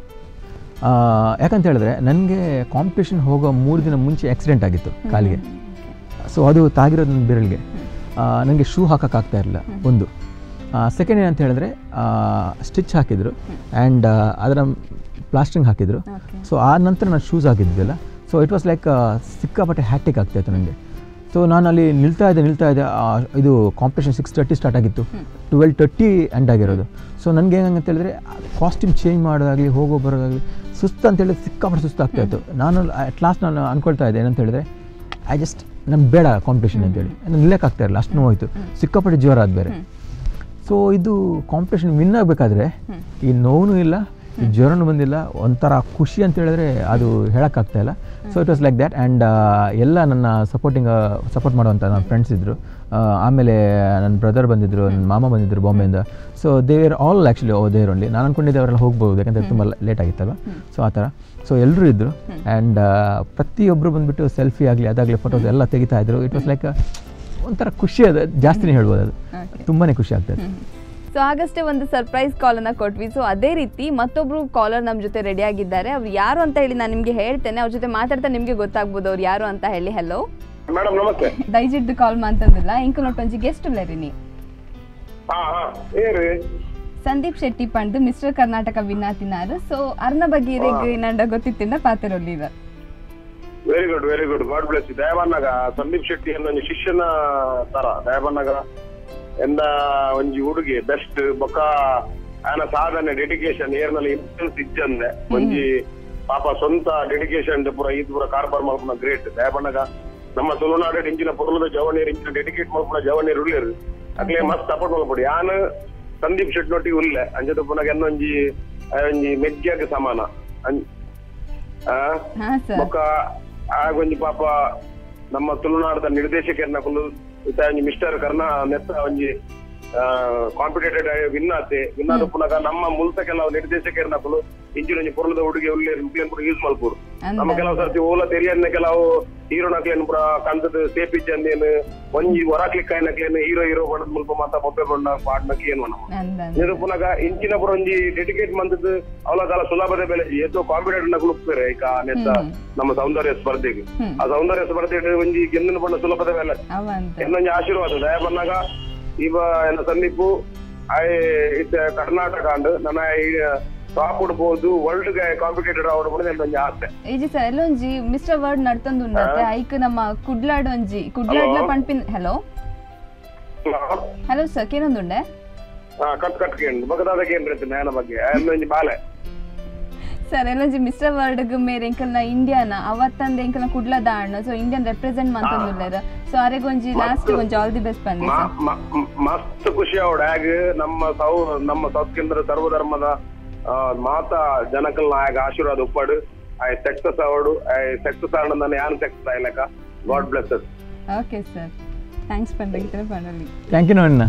ಯಾಕಂತ ಹೇಳಿದ್ರೆ ನನಗೆ ಕಾಂಪಿಟೇಷನ್ ಹೋಗೋ ಮೂರು ದಿನ ಮುಂಚೆ ಆಕ್ಸಿಡೆಂಟ್ ಆಗಿತ್ತು ಕಾಲಿಗೆ ಸೊ ಅದು ತಾಗಿರೋದು ನನ್ನ ಬೆರಳಿಗೆ ನನಗೆ ಶೂ ಹಾಕೋಕ್ಕಾಗ್ತಾ ಇರಲಿಲ್ಲ ಒಂದು ಸೆಕೆಂಡ್ ಏನಂತ ಹೇಳಿದ್ರೆ ಸ್ಟಿಚ್ ಹಾಕಿದರು ಆ್ಯಂಡ್ ಅದರ ಪ್ಲಾಸ್ಟಿಂಗ್ ಹಾಕಿದರು ಓಕೆ ಸೊ ಆ ನಂತರ ನಾನು ಶೂಸ್ ಹಾಕಿದ್ದಿಲ್ಲ ಸೊ ಇಟ್ ವಾಸ್ ಲೈಕ್ ಸಿಕ್ಕಾಪಟ್ಟೆ ಹ್ಯಾಟಿಕ್ ಆಗ್ತಾಯಿತ್ತು ನನಗೆ ಸೊ ನಾನು ಅಲ್ಲಿ ನಿಲ್ತಾ ಇದ್ದೆ ನಿಲ್ತಾ ಇದ್ದೆ ಆ, ಇದು ಕಾಂಪಿಟೇಷನ್ ಸಿಕ್ಸ್ ತರ್ಟಿ ಸ್ಟಾರ್ಟ್ ಆಗಿತ್ತು ಟ್ವೆಲ್ ತರ್ಟಿ ಎಂಡ್ ಆಗಿರೋದು ಸೊ ನನಗೆ ಹೆಂಗಂತ ಹೇಳಿದ್ರೆ ಕಾಸ್ಟ್ಯೂಮ್ ಚೇಂಜ್ ಮಾಡೋದಾಗಲಿ ಹೋಗೋ ಬರೋದಾಗಲಿ ಸುಸ್ತು ಅಂತ ಹೇಳಿದ್ರೆ ಸಿಕ್ಕಾಪಟ್ಟೆ ಸುಸ್ತು ಆಗ್ತಾಯಿತ್ತು ನಾನು ಅಟ್ ಲಾಸ್ಟ್ ನಾನು ಅನ್ಕೊಳ್ತಾ ಇದ್ದೆ ಏನಂತ ಹೇಳಿದ್ರೆ ಐ ಜಸ್ಟ್ ನನ್ಗೆ ಬೇಡ ಕಾಂಪಿಟೇಷನ್ ಅಂತೇಳಿ ನಾನು ನಿಲ್ಲಕ್ಕಾಗ್ತಾ ಇರಲಿಲ್ಲ ಅಷ್ಟು ನೋವಾಯಿತು ಸಿಕ್ಕಾಪಟ್ಟೆ ಜ್ವರ ಆದ ಬೇರೆ ಸೊ ಇದು ಕಾಂಪಿಟೇಷನ್ ವಿನ್ ಆಗಬೇಕಾದ್ರೆ ಈ ನೋವು ಇಲ್ಲ ಈ ಜ್ವರನೂ ಬಂದಿಲ್ಲ ಒಂಥರ ಖುಷಿ ಅಂತ ಹೇಳಿದ್ರೆ ಅದು ಹೇಳೋಕ್ಕಾಗ್ತಾ ಇಲ್ಲ so it was like that and ಎಲ್ಲ ನನ್ನ ಸಪೋರ್ಟಿಂಗ್ ಸಪೋರ್ಟ್ ಮಾಡುವಂಥ ನನ್ನ ಫ್ರೆಂಡ್ಸ್ ಇದ್ದರು ಆಮೇಲೆ ನನ್ನ ಬ್ರದರ್ ಬಂದಿದ್ದರು ನನ್ನ ಮಾಮ ಬಂದಿದ್ದರು ಬಾಂಬೆಯಿಂದ so there all actually oh there only ನಾನು ಅಂದ್ಕೊಂಡಿದ್ದೆ ಅವರೆಲ್ಲ ಹೋಗ್ಬೋದು ಯಾಕಂದರೆ ತುಂಬ ಲೇಟ್ ಆಗಿತ್ತಲ್ವ ಸೊ ಆ ಥರ ಸೊ ಎಲ್ಲರೂ ಇದ್ದರು ಆ್ಯಂಡ್ ಪ್ರತಿಯೊಬ್ಬರು ಬಂದುಬಿಟ್ಟು ಸೆಲ್ಫಿ ಆಗಲಿ ಅದಾಗಲಿ ಫೋಟೋಸ್ ಎಲ್ಲ ತೆಗಿತಾ ಇದ್ರು ಇಟ್ ವಾಸ್ ಲೈಕ್ ಒಂಥರ ಖುಷಿ ಅದು ಜಾಸ್ತಿನೇ ಹೇಳ್ಬೋದು ಅದು ಓಕೆ ತುಂಬಾ ಖುಷಿ ಆಗ್ತದೆ ಸೊ ಆಗಷ್ಟೇ ಒಂದು ಸರ್ಪ್ರೈಸ್ ಕಾಲನ್ನು ಕೊಟ್ವಿ ಸೊ ಅದೇ ರೀತಿ ಮತ್ತೊಬ್ರು ಕಾಲರ್ ನಮ್ಮ ಜೊತೆ ರೆಡಿ ಆಗಿದ್ದಾರೆ ಅವ್ರು ಯಾರು ಅಂತ ಹೇಳಿ ನಾನು ನಿಮಗೆ ಹೇಳ್ತೇನೆ ಅವ್ರ ಜೊತೆ ಮಾತಾಡ್ತಾ ನಿಮಗೆ ಗೊತ್ತಾಗ್ಬೋದು ಅವ್ರು ಯಾರು ಅಂತ ಹೇಳಿ ಹೆಲೋ ಮೇಡಮ್ ನಮಸ್ತೆ ದಯಚಿಟ್ಟು ಕಾಲ್ ಮಾಡ್ತಂದಿಲ್ಲ ಇಂಕು ನೊಟ್ಟೊಂಜಿ ಗೆಸ್ಟ್ ನೀ ಹಾ ಹಾ ಏರಿ ಸಂದೀಪ್ ಶೆಟ್ಟಿ ಪಂಡ್ ಮಿಸ್ಟರ್ ಕರ್ನಾಟಕ ವಿನ್ ಆತಿನಾರು ಸೊ ಅರ್ನ ಬಗ್ಗೆ ನಂಡ ಗೊತ್ತಿತ್ತಿಂದ ಪಾತಿರೊಲ್ಲಿದ very good very good god bless ದಯಾಬನ್ನಗ ಸಂದೀಪ್ ಶೆಟ್ಟಿ ಎನ್ನ ಶಿಷ್ಯನ ತರ ದಯಾಬನ್ನಗ ಎಂದ ಒಂಜಿ ಹುಡುಗಿ ಬೆಸ್ಟ್ ಬೊಕ್ಕ ಆಯನ ಸಾಧನೆ ಡೆಡಿಕೇಶನ್ ಏರ್ನಲ್ಲಿ ಇನ್ಫ್ಲೂಯೆನ್ಸ್ ಇಜ್ಜಂದೆ ಒಂಜಿ ಪಾಪ ಸ್ವಂತ ಡೆಡಿಕೇಶನ್ ಪೂರ ಇದು ಪೂರ ಕಾರ್ಬಾರ್ ಮಲ್ಪುನ ಗ್ರೇಟ್ ದಯಾಬನ್ನಗ ನಮ್ಮ ತುಳುನಾಡು ಇಂಚಿನ ಪೊರ್ಲದ ಜವನೀರ್ ಇಂಚಿನ ಡೆಡಿಕೇಟ್ ಮಲ್ಪುನ ಜವನೀರ್ ಉಳ್ಳೇರು ಅಕ್ಲೆ ಮಸ್ತ್ ಸಪೋರ್ಟ್ ಮಲ್ಪೊಡಿ ಯಾನ್ ಸಂದೀಪ್ ಶೆಟ್ನೊಟ್ಟಿಗೆ ಉಲ್ಲೆ ಅಂಜದ ಪುನಗ ಎನ್ನೊಂಜಿ ಆ ಒಂಜಿ ಮೆಜ್ಜಾಗ ಸಮಾನ ಅಂ- ಆ ಹಾ ಸರ್ ಬೊಕ್ಕ ಆಗೊಂಜಿ ಪಾಪ ನಮ್ಮ ತುಳುನಾಡದ ನಿರ್ದೇಶಕರನ್ನ ಕುಲು ಇತ್ತ ಒಂಜಿ ಮಿಸ್ಟರ್ ಕರ್ನ ನೆತ್ತ ಒಂಜಿ ಕಾಂಪಿಟೇಟೆಡ್ ವಿನ್ ಆತೆ ವಿನ್ ಆದ ಪುನಗ ನಮ್ಮ ಮುಲ್ತ ಕೆಲವು ನಿರ್ದೇಶಕರನ್ನ ಕುಲು ಇಂಚಿನ ಒಂಜಿ ಪುರ್ಲದ ಹುಡುಗಿ ಉಳ್ಳಿ ಉಳ್ಳಿಯನ್ ಪುರ ಯೂಸ್ ಮಲ್ಪುರು ನಮ್ಮ ಕೆಲವು ಸರ್ತಿ ಓಲ ತೆರಿಯನ್ನ ಕೆಲವು ಹೀರೋನಕ್ಲೇನ್ ಪುರ ಕಂತದ ಸೇಪಿಜ್ಜಂದೇನು ಒಂಜಿ ಹೊರ ಕ್ಲಿಕ್ ಆಯ್ನಕ್ಲೇನು ಹೀರೋ ಹೀರೋ ಬಣ್ಣದ ಮುಲ್ಪ ಮಾತ ಬೊಬ್ಬೆ ಬಣ್ಣ ಪಾಡ್ನಕ್ಕೆ ಏನು ನಮ್ಮ ಅಂದ ಇದು ಪುನಗ ಇಂಚಿನ ಪುರ ಒಂಜಿ ಡೆಡಿಕೇಟ್ ಮಂತದ್ದು ಅವಲ ಕಾಲ ಸುಲಭದ ಬೆಲೆ ಎತ್ತೋ ಕಾಂಪಿಟೇಟರ್ ನ ಕುಲುಪ್ತಾರೆ ಈಗ ನೆತ್ತ ನಮ್ಮ ಸೌಂದರ್ಯ ಸ್ಪರ್ಧೆಗೆ ಹ್ಮ್. ಆ ಸೌಂದರ್ಯ ಸ್ಪರ್ಧೆ ಒಂಜಿ ಗೆಂದಿನ ಬಣ್ಣ ಸುಲಭದ ಬೆಲೆ ಅವಂತ ಇನ್ನೊಂದು ಆಶೀರ್ವಾದ ದಯ ಬಂದಾಗ ಇವ ಎನ್ನ ಸಂದೀಪು ಐ ಇತ್ತ ಕರ್ನಾಟಕ ಅಂಡ್ ನನ್ನ ಟಾಪ್ ಉಡ್ಬೋದು ವರ್ಲ್ಡ್ ಗೆ ಕಾಂಪಿಟೇಟರ್ ಆವಡ್ಬೋದು ಎಂದೊಂದು ಆಸೆ ಈಜಿ ಸರ್ ಎಲ್ಲೊಂಜಿ ಮಿಸ್ಟರ್ ವರ್ಡ್ ನಡ್ತಂದು ಉಂಡತ್ತೆ ಐಕ್ ನಮ್ಮ ಕುಡ್ಲಾಡ್ ಒಂಜಿ ಕುಡ್ಲಾಡ್ಲ Hello? ಪಂಪಿನ್ ಹಲೋ ಹಲೋ ಸರ್ ಕೇನೊಂದುಂಡೆ ಹಾ ಕಟ್ ಕಟ್ ಕೇಂದ್ರ ಬಗದಾದ ಕೇಂದ್ರ ಜ್ಞಾನ ಬಗ್ಗೆ ಎಂದೊಂದು ಬಾಲೆ ಸರ್ ಎಲ್ಲೊಂಜಿ ಮಿಸ್ಟರ್ ವರ್ಡ್ ಮೇರೆ ಎಂಕಲ್ನ ಇಂಡಿಯಾನ ಅವತ್ತಂದ ಎಂಕಲ್ನ ಕುಡ್ಲ ದಾಣ್ಣ ಸೊ ಇಂಡಿಯನ್ ರೆಪ್ರೆಸೆಂಟ್ ಮಂತಂದುಲ್ಲೆರ್ ಸೊ ಅರೆಗೊಂಜಿ ಲಾಸ್ಟ್ ಒಂಜಿ ಆಲ್ ದಿ ಬೆಸ್ಟ್ ಪನ್ನಿ ಮ- ಸರ್ ಮ- ಮ- ಮಸ್ತ್ ಖುಷಿ ಅವಡ್ ಹ್ಯಾಗ್ ನಮ್ಮ ಸೌ ನಮ್ಮ ಸೌತ್ ಕೇಂದ್ರ ಸರ್ವಧರ್ಮದ ಆ, ಮಾತ ಜನಕಲ್ ನಾಯಕ ಆಶೀರ್ವಾದ ಉಪ್ಪಡು ಐ ಸಕ್ಸಸ್ ಅವಡು ಐ ಸಕ್ಸಸ್ ಆಡ ನಾನು ಯಾನ್ ಸಕ್ಸಸ್ ಆಯ್ಲಕ god bless okay sir thanks ಪಂಡ್ರೆ ಪಂಡಲಿ ಥ್ಯಾಂಕ್ ಯು ನೋಡಣ್ಣ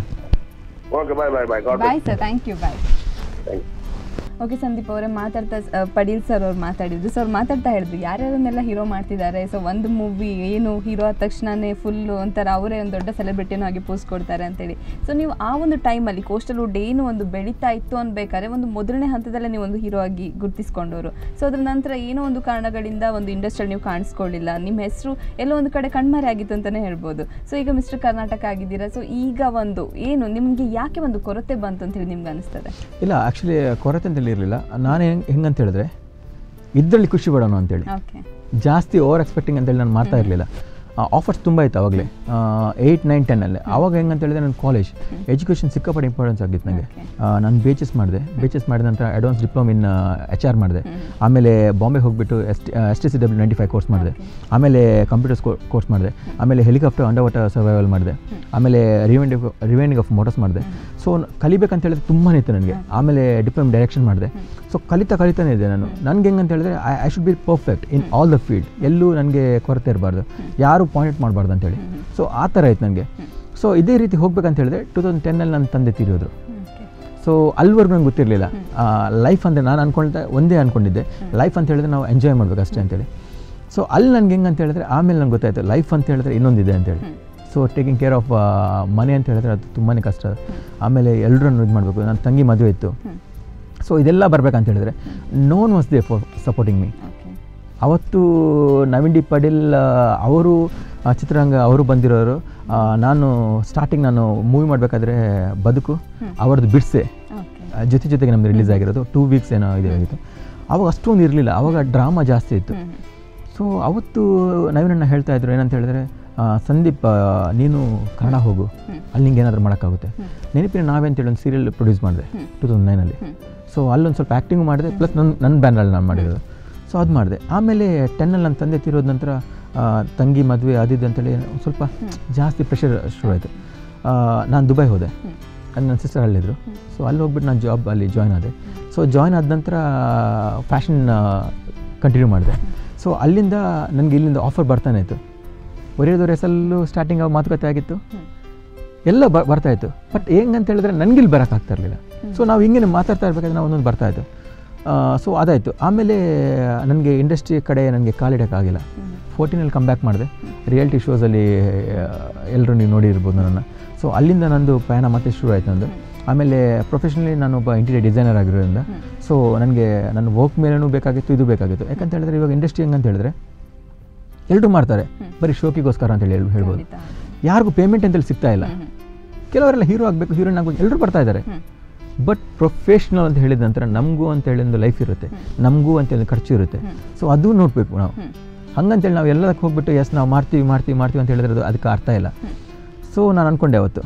okay bye bye bye good bye sir thank you bye thank okay Sandeep ಅವರೇ ಮಾತಾಡ್ತಾ ಆ, ಪಡೀಲ್ ಸರ್ ಅವ್ರು ಮಾತಾಡಿದ್ರು ಸೊ ಅವ್ರು ಮಾತಾಡ್ತಾ ಹೇಳಿದ್ರು ಯಾರ್ಯಾರನ್ನೆಲ್ಲ ಹೀರೋ ಮಾಡ್ತಿದ್ದಾರೆ ಸೊ ಒಂದು ಮೂವಿ ಏನು ಹೀರೋ ಆದ ತಕ್ಷಣನೇ ಫುಲ್ಲು ಒಂಥರ ಅವರೇ ಒಂದು ದೊಡ್ಡ ಸೆಲೆಬ್ರಿಟಿನೂ ಆಗಿ ಪೋಸ್ ಕೊಡ್ತಾರೆ ಅಂತೇಳಿ ಸೊ ನೀವು ಆ ಒಂದು ಟೈಮಲ್ಲಿ ಕೋಸ್ಟಲ್ವುಡ್ ಏನು ಒಂದು ಬೆಳೀತಾ ಇತ್ತು ಅನ್ಬೇಕಾದ್ರೆ ಒಂದು ಮೊದಲನೇ ಹಂತದಲ್ಲೇ ನೀವು ಒಂದು ಹೀರೋ ಆಗಿ ಗುರುತಿಸ್ಕೊಂಡವರು ಸೊ ಅದ್ರ ನಂತರ ಏನೋ ಒಂದು ಕಾರಣಗಳಿಂದ ಒಂದು ಇಂಡಸ್ಟ್ರಿಯಲ್ಲಿ ನೀವು ಕಾಣಿಸ್ಕೊಳ್ಳಿಲ್ಲ ನಿಮ್ಮ ಹೆಸರು ಎಲ್ಲೋ ಒಂದು ಕಡೆ ಕಣ್ಮರೆ ಆಗಿತ್ತು ಅಂತಲೇ ಹೇಳ್ಬೋದು ಸೊ ಈಗ ಮಿಸ್ಟರ್ ಕರ್ನಾಟಕ ಆಗಿದ್ದೀರಾ ಸೊ ಈಗ ಒಂದು ಏನು ನಿಮಗೆ ಯಾಕೆ ಒಂದು ಕೊರತೆ ಬಂತು ಅಂತೇಳಿ ನಿಮ್ಗೆ ಅನಿಸ್ತದೆ ಇಲ್ಲ ಆ್ಯಕ್ಚುಲಿ ಕೊರತೆ ಅಂತೇಳಿ ಇರಲಿಲ್ಲ ನಾನು ಹೆಂಗೆ ಹೆಂಗಂತ ಹೇಳಿದ್ರೆ ಇದರಲ್ಲಿ ಖುಷಿ ಪಡೋಣ ಅಂತೇಳಿ ಓಕೆ ಜಾಸ್ತಿ ಓವರ್ ಎಕ್ಸ್ಪೆಕ್ಟಿಂಗ್ ಅಂತೇಳಿ ನಾನು ಮಾಡ್ತಾ ಇರಲಿಲ್ಲ ಆಫರ್ಸ್ ತುಂಬ ಇತ್ತು ಅವಾಗಲೇ ಏಯ್ಟ್ ನೈನ್ ಟೆನ್ನಲ್ಲಿ ಆವಾಗ ಹೆಂಗಂತ ಹೇಳಿದ್ರೆ ನನ್ನ ಕಾಲೇಜ್ ಎಜುಕೇಷನ್ ಸಿಕ್ಕಾಪಟ್ಟೆ ಇಂಪಾರ್ಟೆನ್ಸ್ ಆಗಿತ್ತು ನನಗೆ ನಾನು ಬಿ ಎಚ್ ಎಸ್ ಮಾಡಿದೆ ಬಿ ಎಚ್ ಎಸ್ ಮಾಡಿದ ನಂತರ advance diploma in H R ಮಾಡಿದೆ ಆಮೇಲೆ ಬಾಂಬೆ ಹೋಗಿಬಿಟ್ಟು S T S T C W ninety five course ಮಾಡಿದೆ ಆಮೇಲೆ ಕಂಪ್ಯೂಟರ್ಸ್ ಕೋರ್ಸ್ ಮಾಡಿದೆ ಆಮೇಲೆ ಹೆಲಿಕಾಪ್ಟರ್ ಅಂಡರ್ ವಾಟರ್ ಸರ್ವೈವಲ್ ಮಾಡಿದೆ ಆಮೇಲೆ ರಿವೆಂಡಿಂಗ್ ರಿವೆಂಡಿಂಗ್ ಆಫ್ ಮೋಟರ್ಸ್ ಮಾಡಿದೆ ಸೊ ಕಲಿಬೇಕಂತ ಹೇಳಿದ್ರೆ ತುಂಬಾ ಇತ್ತು ನನಗೆ ಆಮೇಲೆ ಡಿಪ್ಲೊಮ್ ಡೈರೆಕ್ಷನ್ ಮಾಡಿದೆ ಸೊ ಕಲಿತಾ ಕಲಿತಾನೆ ಇದೆ ನಾನು ನನಗೆ ಹೆಂಗಂತ ಹೇಳಿದ್ರೆ I I should be perfect in all the field ಎಲ್ಲೂ ನನಗೆ ಕೊರತೆ ಇರಬಾರ್ದು ಯಾರು ಪಾಯಿಂಟ್ ಮಾಡಬಾರ್ದು ಅಂತೇಳಿ ಸೊ ಆ ಥರ ಆಯ್ತು ನನಗೆ ಸೊ ಇದೇ ರೀತಿ ಹೋಗ್ಬೇಕಂತ ಹೇಳಿದ್ರೆ ಟೂ ತೌಸಂಡ್ ಟೆನ್ನಲ್ಲಿ ನನ್ನ ತಂದೆ ತೀರಿಯೋದ್ರು ಸೊ ಅಲ್ಲಿವರೆಗೂ ನಂಗೆ ಗೊತ್ತಿರಲಿಲ್ಲ ಲೈಫ್ ಅಂದರೆ ನಾನು ಅನ್ಕೊಳ್ತಾ ಒಂದೇ ಅಂದ್ಕೊಂಡಿದ್ದೆ ಲೈಫ್ ಅಂತ ಹೇಳಿದ್ರೆ ನಾವು ಎಂಜಾಯ್ ಮಾಡ್ಬೇಕು ಅಷ್ಟೇ ಅಂತೇಳಿ ಸೊ ಅಲ್ಲಿ ನನಗೆ ಹೆಂಗೆ ಅಂತ ಹೇಳಿದ್ರೆ ಆಮೇಲೆ ನಂಗೆ ಗೊತ್ತಾಯ್ತು ಲೈಫ್ ಅಂತ ಹೇಳಿದ್ರೆ ಇನ್ನೊಂದಿದೆ ಅಂತೇಳಿ ಸೊ ಟೇಕಿಂಗ್ ಕೇರ್ ಆಫ್ ಮನೆ ಅಂತ ಹೇಳಿದ್ರೆ ಅದು ತುಂಬಾ ಕಷ್ಟ ಆಮೇಲೆ ಎಲ್ಲರನ್ನು ಇದು ಮಾಡಬೇಕು ನನ್ನ ತಂಗಿ ಮದುವೆ ಇತ್ತು ಸೊ ಇದೆಲ್ಲ ಬರ್ಬೇಕಂತ ಹೇಳಿದ್ರೆ none was there for supporting me okay ಅವತ್ತು ನವೀನ್ ಡಿ ಪಾಟೀಲ್ ಆ, ಅವರು ಆ, ಚಿತ್ರರಂಗ ಅವರು ಬಂದಿರೋರು ಆ, ನಾನು ಸ್ಟಾರ್ಟಿಂಗ್ ನಾನು ಮೂವಿ ಮಾಡಬೇಕಾದ್ರೆ ಬದುಕು ಅವರದ್ದು ಬಿಡ್ಸೆ ಓಕೆ ಆ, ಜೊತೆ ಜೊತೆಗೆ ನಮ್ದು ರಿಲೀಸ್ ಆಗಿರೋದು ಟೂ ವೀಕ್ಸ್ ಏನೋ ಇದು ಆಗಿತ್ತು ಅವಾಗ ಅಷ್ಟೊಂದು ಇರಲಿಲ್ಲ ಅವಾಗ ಡ್ರಾಮಾ ಜಾಸ್ತಿ ಇತ್ತು ಸೊ ಅವತ್ತು ನವೀನಣ್ಣ ಹೇಳ್ತಾ ಇದ್ರು ಏನಂತ ಹೇಳಿದ್ರೆ ಆ, ಸಂದೀಪ್ ಆ, ನೀನು ಕನ್ನಡ ಹೋಗು ಅಲ್ಲಿ ನಿಂಗೆ ಏನಾದರೂ ಮಾಡೋಕ್ಕಾಗುತ್ತೆ ನೆನಪಿನ ನಾವೇಂತೇಳಿ ಒಂದು ಸೀರಿಯಲ್ ಪ್ರೊಡ್ಯೂಸ್ ಮಾಡಿದೆ ಟೂ ತೌಸಂಡ್ ನೈನಲ್ಲಿ ಸೊ ಅಲ್ಲೊಂದು ಸ್ವಲ್ಪ ಆ್ಯಕ್ಟಿಂಗ್ ಮಾಡಿದೆ ಪ್ಲಸ್ ನನ್ನ ನನ್ನ ಬ್ಯಾನರಲ್ಲಿ ನಾನು ಮಾಡಿರೋದು ಸೊ ಅದು ಮಾಡಿದೆ ಆಮೇಲೆ ಟೆನ್ನಲ್ಲಿ ನನ್ನ ತಂದೆ ತೀರೋದ ನಂತರ ಆ, ತಂಗಿ ಮದುವೆ ಅದಿದ್ದು ಅಂತೇಳಿ ಒಂದು ಸ್ವಲ್ಪ ಜಾಸ್ತಿ ಪ್ರೆಷರ್ ಶುರು ಆಯಿತು ನಾನು ದುಬೈ ಹೋದೆ ಅಲ್ಲಿ ನನ್ನ ಸಿಸ್ಟರ್ ಅಲ್ಲಿದ್ದರು ಸೊ ಅಲ್ಲಿ ಹೋಗ್ಬಿಟ್ಟು ನಾನು ಜಾಬ್ ಅಲ್ಲಿ ಜಾಯ್ನ್ ಆದೆ ಸೊ ಜಾಯ್ನ್ ಆದ ನಂತರ ಫ್ಯಾಷನ್ ಕಂಟಿನ್ಯೂ ಮಾಡಿದೆ ಸೊ ಅಲ್ಲಿಂದ ನನಗೆ ಇಲ್ಲಿಂದ ಆಫರ್ ಬರ್ತಾನೆ ಇತ್ತು ಒರೆಯೋದವ್ರ ಹೆಸರಲ್ಲೂ ಸ್ಟಾರ್ಟಿಂಗ್ ಮಾತುಕತೆ ಆಗಿತ್ತು ಎಲ್ಲ ಬ ಬರ್ತಾ ಇತ್ತು ಬಟ್ ಹೆಂಗಂತ ಹೇಳಿದ್ರೆ ನನಗೆ ಇಲ್ಲಿ ಬರೋಕ್ಕಾಗ್ತಾ ಇರಲಿಲ್ಲ ಸೊ ನಾವು ಹಿಂಗೆ ಮಾತಾಡ್ತಾ ಇರ್ಬೇಕಾದ್ರೆ ನಾವು ಒಂದೊಂದು ಬರ್ತಾ ಇತ್ತು ಸೊ ಅದಾಯಿತು ಆಮೇಲೆ ನನಗೆ ಇಂಡಸ್ಟ್ರಿ ಕಡೆ ನನಗೆ ಕಾಲಿಡೋಕ್ಕಾಗಿಲ್ಲ ಫೋರ್ಟೀನಲ್ಲಿ ಕಮ್ ಬ್ಯಾಕ್ ಮಾಡಿದೆ ರಿಯಾಲಿಟಿ ಶೋಸಲ್ಲಿ ಎಲ್ಲರೂ ನೀವು ನೋಡಿರ್ಬೋದು ನನ್ನನ್ನು ಸೊ ಅಲ್ಲಿಂದ ನಂದು ಪಯಣ ಮತ್ತೆ ಶುರು ಆಯಿತು ನಂದು ಆಮೇಲೆ ಪ್ರೊಫೆಷನಲಿ ನಾನೊಬ್ಬ ಇಂಟೀರಿಯರ್ ಡಿಸೈನರ್ ಆಗಿರೋದ್ರಿಂದ ಸೊ ನನಗೆ ನನ್ನ ವರ್ಕ್ ಮೇಲೇನೂ ಬೇಕಾಗಿತ್ತು ಇದು ಬೇಕಾಗಿತ್ತು ಯಾಕಂತ ಹೇಳಿದ್ರೆ ಇವಾಗ ಇಂಡಸ್ಟ್ರಿ ಹೆಂಗಂತ ಹೇಳಿದ್ರೆ ಎಲ್ಲರೂ ಮಾಡ್ತಾರೆ ಬರೀ ಶೋಕಿಗೋಸ್ಕರ ಅಂತೇಳಿ ಹೇಳ್- ಹೇಳ್ಬೋದು ಖಂಡಿತ. ಯಾರಿಗೂ ಪೇಮೆಂಟ್ ಅಂತೇಳಿ ಸಿಗ್ತಾ ಇಲ್ಲ ಕೆಲವರೆಲ್ಲ ಹೀರೋ ಆಗಬೇಕು ಹೀರೋಯಿನ್ ಆಗಬೇಕು ಎಲ್ಲರೂ ಬರ್ತಾ ಇದ್ದಾರೆ ಬಟ್ ಪ್ರೊಫೆಷ್ನಲ್ ಅಂತ ಹೇಳಿದ ನಂತರ ನಮಗೂ ಅಂತ ಹೇಳಿ ಒಂದು ಲೈಫ್ ಇರುತ್ತೆ ನಮಗೂ ಅಂತ ಹೇಳಿ ಖರ್ಚು ಇರುತ್ತೆ ಸೊ ಅದು ನೋಡಬೇಕು ನಾವು ಹಂಗಂತೇಳಿ ನಾವು ಎಲ್ಲದಕ್ಕೆ ಹೋಗ್ಬಿಟ್ಟು ಎಸ್ ನಾವು ಮಾಡ್ತೀವಿ ಮಾಡ್ತೀವಿ ಮಾಡ್ತೀವಿ ಅಂತ ಹೇಳಿದ್ರೆ ಅದು ಅದಕ್ಕೆ ಅರ್ಥ ಇಲ್ಲ ಸೊ ನಾನು ಅಂದ್ಕೊಂಡೆ ಅವತ್ತು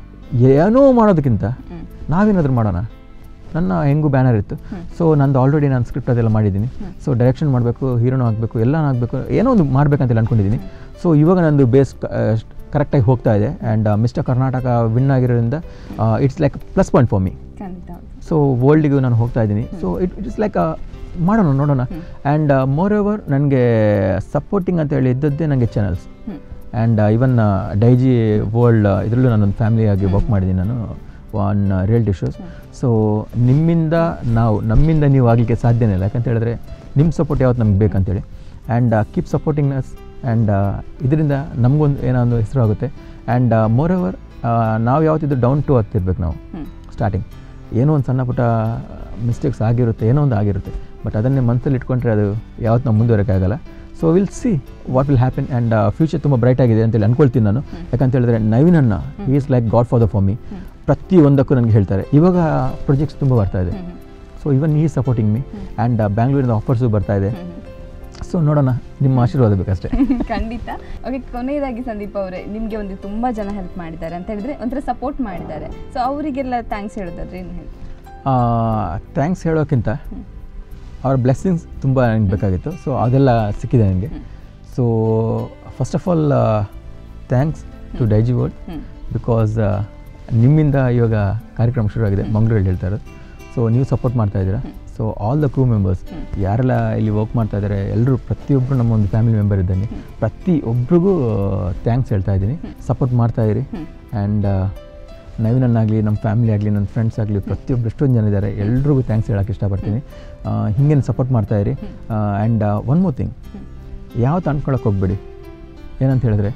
ಏನೋ ಮಾಡೋದಕ್ಕಿಂತ ಹ್ಮ್. ನಾವೇನಾದರೂ ಮಾಡೋಣ ನನ್ನ ಹೆಂಗೂ ಬ್ಯಾನರ್ ಇತ್ತು ಸೊ ನಂದು ಆಲ್ರೆಡಿ ನಾನು ಸ್ಕ್ರಿಪ್ಟ್ ಅದೆಲ್ಲ ಮಾಡಿದ್ದೀನಿ ಸೊ ಡೈರೆಕ್ಷನ್ ಮಾಡಬೇಕು ಹೀರೋನು ಆಗಬೇಕು ಎಲ್ಲ ಆಗಬೇಕು ಏನೋ ಒಂದು ಮಾಡ್ಬೇಕಂತೆಲ್ಲ ಅಂದ್ಕೊಂಡಿದ್ದೀನಿ ಸೊ ಇವಾಗ ನಂದು ಬೇಸ್ ಕರೆಕ್ಟಾಗಿ ಹೋಗ್ತಾ ಇದೆ ಆ್ಯಂಡ್ ಮಿಸ್ಟರ್ ಕರ್ನಾಟಕ ವಿನ್ ಆಗಿರೋದ್ರಿಂದ it's like plus point for me ಖಂಡಿತ ಹೌದು. ಸೊ ವರ್ಲ್ಡಿಗೂ ನಾನು ಹೋಗ್ತಾ ಇದ್ದೀನಿ so it it is like ಮಾಡೋಣ ನೋಡೋಣ ಆ್ಯಂಡ್ ಮೋರ್ ಓವರ್ ನನಗೆ ಸಪೋರ್ಟಿಂಗ್ ಅಂತ ಹೇಳಿ ಇದ್ದದ್ದೇ ನನಗೆ channels hmm. And even Daijiworld ಇದರಲ್ಲೂ ನಾನೊಂದು ಫ್ಯಾಮಿಲಿಯಾಗಿ ವರ್ಕ್ ಮಾಡಿದ್ದೀನಿ ನಾನು ಆನ್ ರಿಯಾಲಿಟಿ ಶೋಸ್ ಸೊ ನಿಮ್ಮಿಂದ ನಾವು ನಮ್ಮಿಂದ ನೀವು ಆಗಲಿಕ್ಕೆ ಸಾಧ್ಯನೇ ಇಲ್ಲ ಯಾಕಂತ ಹೇಳಿದ್ರೆ ನಿಮ್ಮ ಸಪೋರ್ಟ್ ಯಾವತ್ತು ನಮ್ಗೆ ಬೇಕಂತೇಳಿ and keep supporting us and ಇದರಿಂದ ನಮಗೊಂದು ಏನೋ ಒಂದು ಹೆಸರು ಆಗುತ್ತೆ ಆ್ಯಂಡ್ ಮೋರ್ ಓವರ್ ನಾವು ಯಾವತ್ತಿದ್ರು ಡೌನ್ ಟು ಇರ್ಬೇಕು ನಾವು ಹ್ಮ್. ಸ್ಟಾರ್ಟಿಂಗ್ ಏನೋ ಒಂದು ಸಣ್ಣ ಪುಟ್ಟ ಮಿಸ್ಟೇಕ್ಸ್ ಆಗಿರುತ್ತೆ ಏನೋ ಒಂದು ಆಗಿರುತ್ತೆ ಬಟ್ ಅದನ್ನೇ ಮನಸ್ಸಲ್ಲಿ ಇಟ್ಕೊಂಡ್ರೆ ಅದು ಯಾವತ್ತು ನಾವು ಮುಂದುವರೆಯೋಕ್ಕಾಗಲ್ಲ so will see what will happen and future ತುಂಬ ಬ್ರೈಟ್ ಆಗಿದೆ ಅಂತೇಳಿ ಅನ್ಕೊಳ್ತೀನಿ ನಾನು ಯಾಕಂತ ಹೇಳಿದ್ರೆ ನವೀನನ್ನ is like godfather for me ಪ್ರತಿ ಒಂದಕ್ಕೂ ನನಗೆ ಹೇಳ್ತಾರೆ ಇವಾಗ ಪ್ರೊಜೆಕ್ಟ್ಸ್ ತುಂಬ ಬರ್ತಾ ಇದೆ ಹ್ಮ್. ಸೊ ಇವನ್ ಈ ಸಪೋರ್ಟಿಂಗ್ ಮೀ ಆ್ಯಂಡ್ ಬ್ಯಾಂಗ್ಳೂರಿಂದ ಆಫರ್ಸು ಬರ್ತಾ ಇದೆ ಹ್ಮ್. ಸೊ ನೋಡೋಣ ನಿಮ್ಮ ಆಶೀರ್ವಾದ ಬೇಕಷ್ಟೇ ಖಂಡಿತ ಓಕೆ ಕೊನೆಯದಾಗಿ ಸಂದೀಪ್ ಅವರೇ ನಿಮಗೆ ಒಂದು ತುಂಬ ಜನ ಹೆಲ್ಪ್ ಮಾಡಿದ್ದಾರೆ ಅಂತ ಹೇಳಿದ್ರೆ ಒಂಥರ ಸಪೋರ್ಟ್ ಮಾಡಿದ್ದಾರೆ ಸೊ ಅವರಿಗೆಲ್ಲ ಥ್ಯಾಂಕ್ಸ್ ಹೇಳೋದಾದ್ರೆ ಏನು ಹೇಳಿ ಥ್ಯಾಂಕ್ಸ್ ಹೇಳೋಕ್ಕಿಂತ ಅವ್ರ ಬ್ಲೆಸ್ಸಿಂಗ್ಸ್ ತುಂಬ ನನಗೆ ಬೇಕಾಗಿತ್ತು ಸೊ ಅದೆಲ್ಲ ಸಿಕ್ಕಿದೆ ನನಗೆ so first of all thanks to Daijiworld hmm. Because ನಿಮ್ಮಿಂದ ಇವಾಗ ಕಾರ್ಯಕ್ರಮ ಶುರುವಾಗಿದೆ ಮಂಗಳೂರಲ್ಲಿ ಹೇಳ್ತಾ ಇರೋದು ಸೊ ನೀವು ಸಪೋರ್ಟ್ ಮಾಡ್ತಾ ಇದ್ದೀರಾ so all the crew members ಯಾರೆಲ್ಲ ಇಲ್ಲಿ ವರ್ಕ್ ಮಾಡ್ತಾ ಇದ್ದಾರೆ ಎಲ್ಲರೂ ಪ್ರತಿಯೊಬ್ಬರು ನಮ್ಮ ಒಂದು ಫ್ಯಾಮಿಲಿ ಮೆಂಬರ್ ಇದ್ದಂಗೆ ಪ್ರತಿಯೊಬ್ಬರಿಗೂ ಥ್ಯಾಂಕ್ಸ್ ಹೇಳ್ತಾ ಇದ್ದೀನಿ ಸಪೋರ್ಟ್ ಮಾಡ್ತಾ ಇರಿ ಆ್ಯಂಡ್ ನವೀನನ್ನಾಗಲಿ ನಮ್ಮ ಫ್ಯಾಮಿಲಿ ಆಗಲಿ ನನ್ನ ಫ್ರೆಂಡ್ಸ್ ಆಗಲಿ ಪ್ರತಿಯೊಬ್ಬರು ಎಷ್ಟೊಂದು ಜನ ಇದ್ದಾರೆ ಎಲ್ರಿಗೂ ಥ್ಯಾಂಕ್ಸ್ ಹೇಳೋಕ್ಕೆ ಇಷ್ಟಪಡ್ತೀನಿ ಹಿಂಗೇನು ಸಪೋರ್ಟ್ ಮಾಡ್ತಾ ಇರಿ ಆ್ಯಂಡ್ ಒನ್ ಮೋರ್ ಥಿಂಗ್ ಯಾವತ್ತು ಅನ್ಕೊಳಕ್ಕೆ ಹೋಗ್ಬೇಡಿ ಏನಂತ ಹೇಳಿದ್ರೆ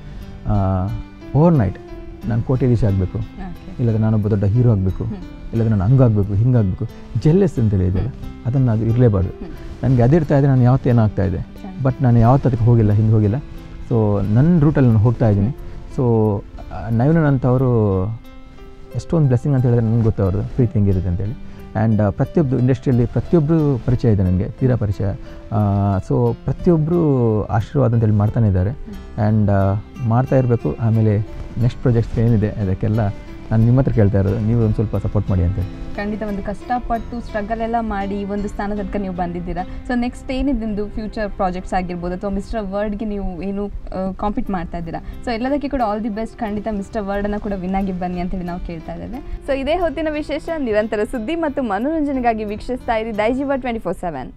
ಓವರ್ ನೈಟ್ ನಾನು ಕೋಟ್ಯಾಧೀಶ ಆಗಬೇಕು ಓಕೆ ಇಲ್ಲದ್ರೆ ನಾನೊಬ್ಬ ದೊಡ್ಡ ಹೀರೋ ಆಗಬೇಕು ಇಲ್ಲದ್ರೆ ನಾನು ಹಂಗಾಗಬೇಕು ಹಿಂಗಾಗಬೇಕು ಜೆಲ್ಲೆಸ್ ಅಂತೇಳಿ ಇದೆಯಲ್ಲ ಅದನ್ನು ಅದು ಇರಲೇಬಾರ್ದು ನನಗೆ ಅದಿರ್ತಾ ಇದ್ದರೆ ನಾನು ಯಾವತ್ತೂ ಏನಾಗ್ತಾ ಇದೆ ಬಟ್ ನಾನು ಯಾವತ್ತೂ ಅದಕ್ಕೆ ಹೋಗಿಲ್ಲ ಹಿಂದೆ ಹೋಗಿಲ್ಲ ಸೊ ನನ್ನ ರೂಟಲ್ಲಿ ನಾನು ಹೋಗ್ತಾ ಇದ್ದೀನಿ ಸೊ ನವೀನನ್ ಅಂತವರು ಎಷ್ಟೊಂದು ಬ್ಲೆಸ್ಸಿಂಗ್ ಅಂತ ಹೇಳಿದ್ರೆ ನನಗೆ ಗೊತ್ತು ಅವ್ರದ್ದು ಪ್ರೀತಿ ಹೆಂಗಿರುತ್ತೆ ಅಂತೇಳಿ ಆ್ಯಂಡ್ ಪ್ರತಿಯೊಬ್ಬರು ಇಂಡಸ್ಟ್ರಿಯಲ್ಲಿ ಪ್ರತಿಯೊಬ್ಬರು ಪರಿಚಯ ಇದೆ ನನಗೆ ತೀರಾ ಪರಿಚಯ ಸೊ ಪ್ರತಿಯೊಬ್ಬರು ಆಶೀರ್ವಾದ ಅಂತೇಳಿ ಮಾಡ್ತಾನೆ ಇದ್ದಾರೆ ಆ್ಯಂಡ್ ಮಾಡ್ತಾ ಇರಬೇಕು ಆಮೇಲೆ ನೆಕ್ಸ್ಟ್ ಪ್ರಾಜೆಕ್ಟ್ಸ್ ಏನಿದೆ ಅದಕ್ಕೆಲ್ಲ ನಾನು ನಿಮ್ಮ ಹತ್ರ ಕೇಳ್ತಾ ಇರೋದು ನೀವು ಒಂದು ಸ್ವಲ್ಪ ಸಪೋರ್ಟ್ ಮಾಡಿ ಅಂತೇಳಿ ಖಂಡಿತ ಒಂದು ಕಷ್ಟಪಟ್ಟು ಸ್ಟ್ರಗಲ್ ಎಲ್ಲ ಮಾಡಿ ಈ ಒಂದು ಸ್ಥಾನ ತನಕ ನೀವು ಬಂದಿದ್ದೀರಾ ಸೊ ನೆಕ್ಸ್ಟ್ ಏನಿದ್ದು ಫ್ಯೂಚರ್ ಪ್ರಾಜೆಕ್ಟ್ಸ್ ಆಗಿರ್ಬೋದು ಅಥವಾ ಮಿಸ್ಟರ್ ವರ್ಡ್ಗೆ ನೀವು ಏನು ಕಾಂಪೀಟ್ ಮಾಡ್ತಾ ಇದ್ದೀರಾ ಸೊ ಎಲ್ಲದಕ್ಕೆ ಕೂಡ ಆಲ್ ದಿ ಬೆಸ್ಟ್ ಖಂಡಿತ ಮಿಸ್ಟರ್ ವರ್ಡನ್ನು ಕೂಡ ವಿನ್ ಆಗಿ ಬನ್ನಿ ಅಂತೇಳಿ ನಾವು ಕೇಳ್ತಾ ಇದ್ದೇವೆ ಸೊ ಇದೇ ಹೊತ್ತಿನ ವಿಶೇಷ ನಿರಂತರ ಸುದ್ದಿ ಮತ್ತು ಮನೋರಂಜನೆಗಾಗಿ ವೀಕ್ಷಿಸ್ತಾ ಇರಿ ದೈಜಿವ ಟ್ವೆಂಟಿ ಫೋರ್ ಸೆವೆನ್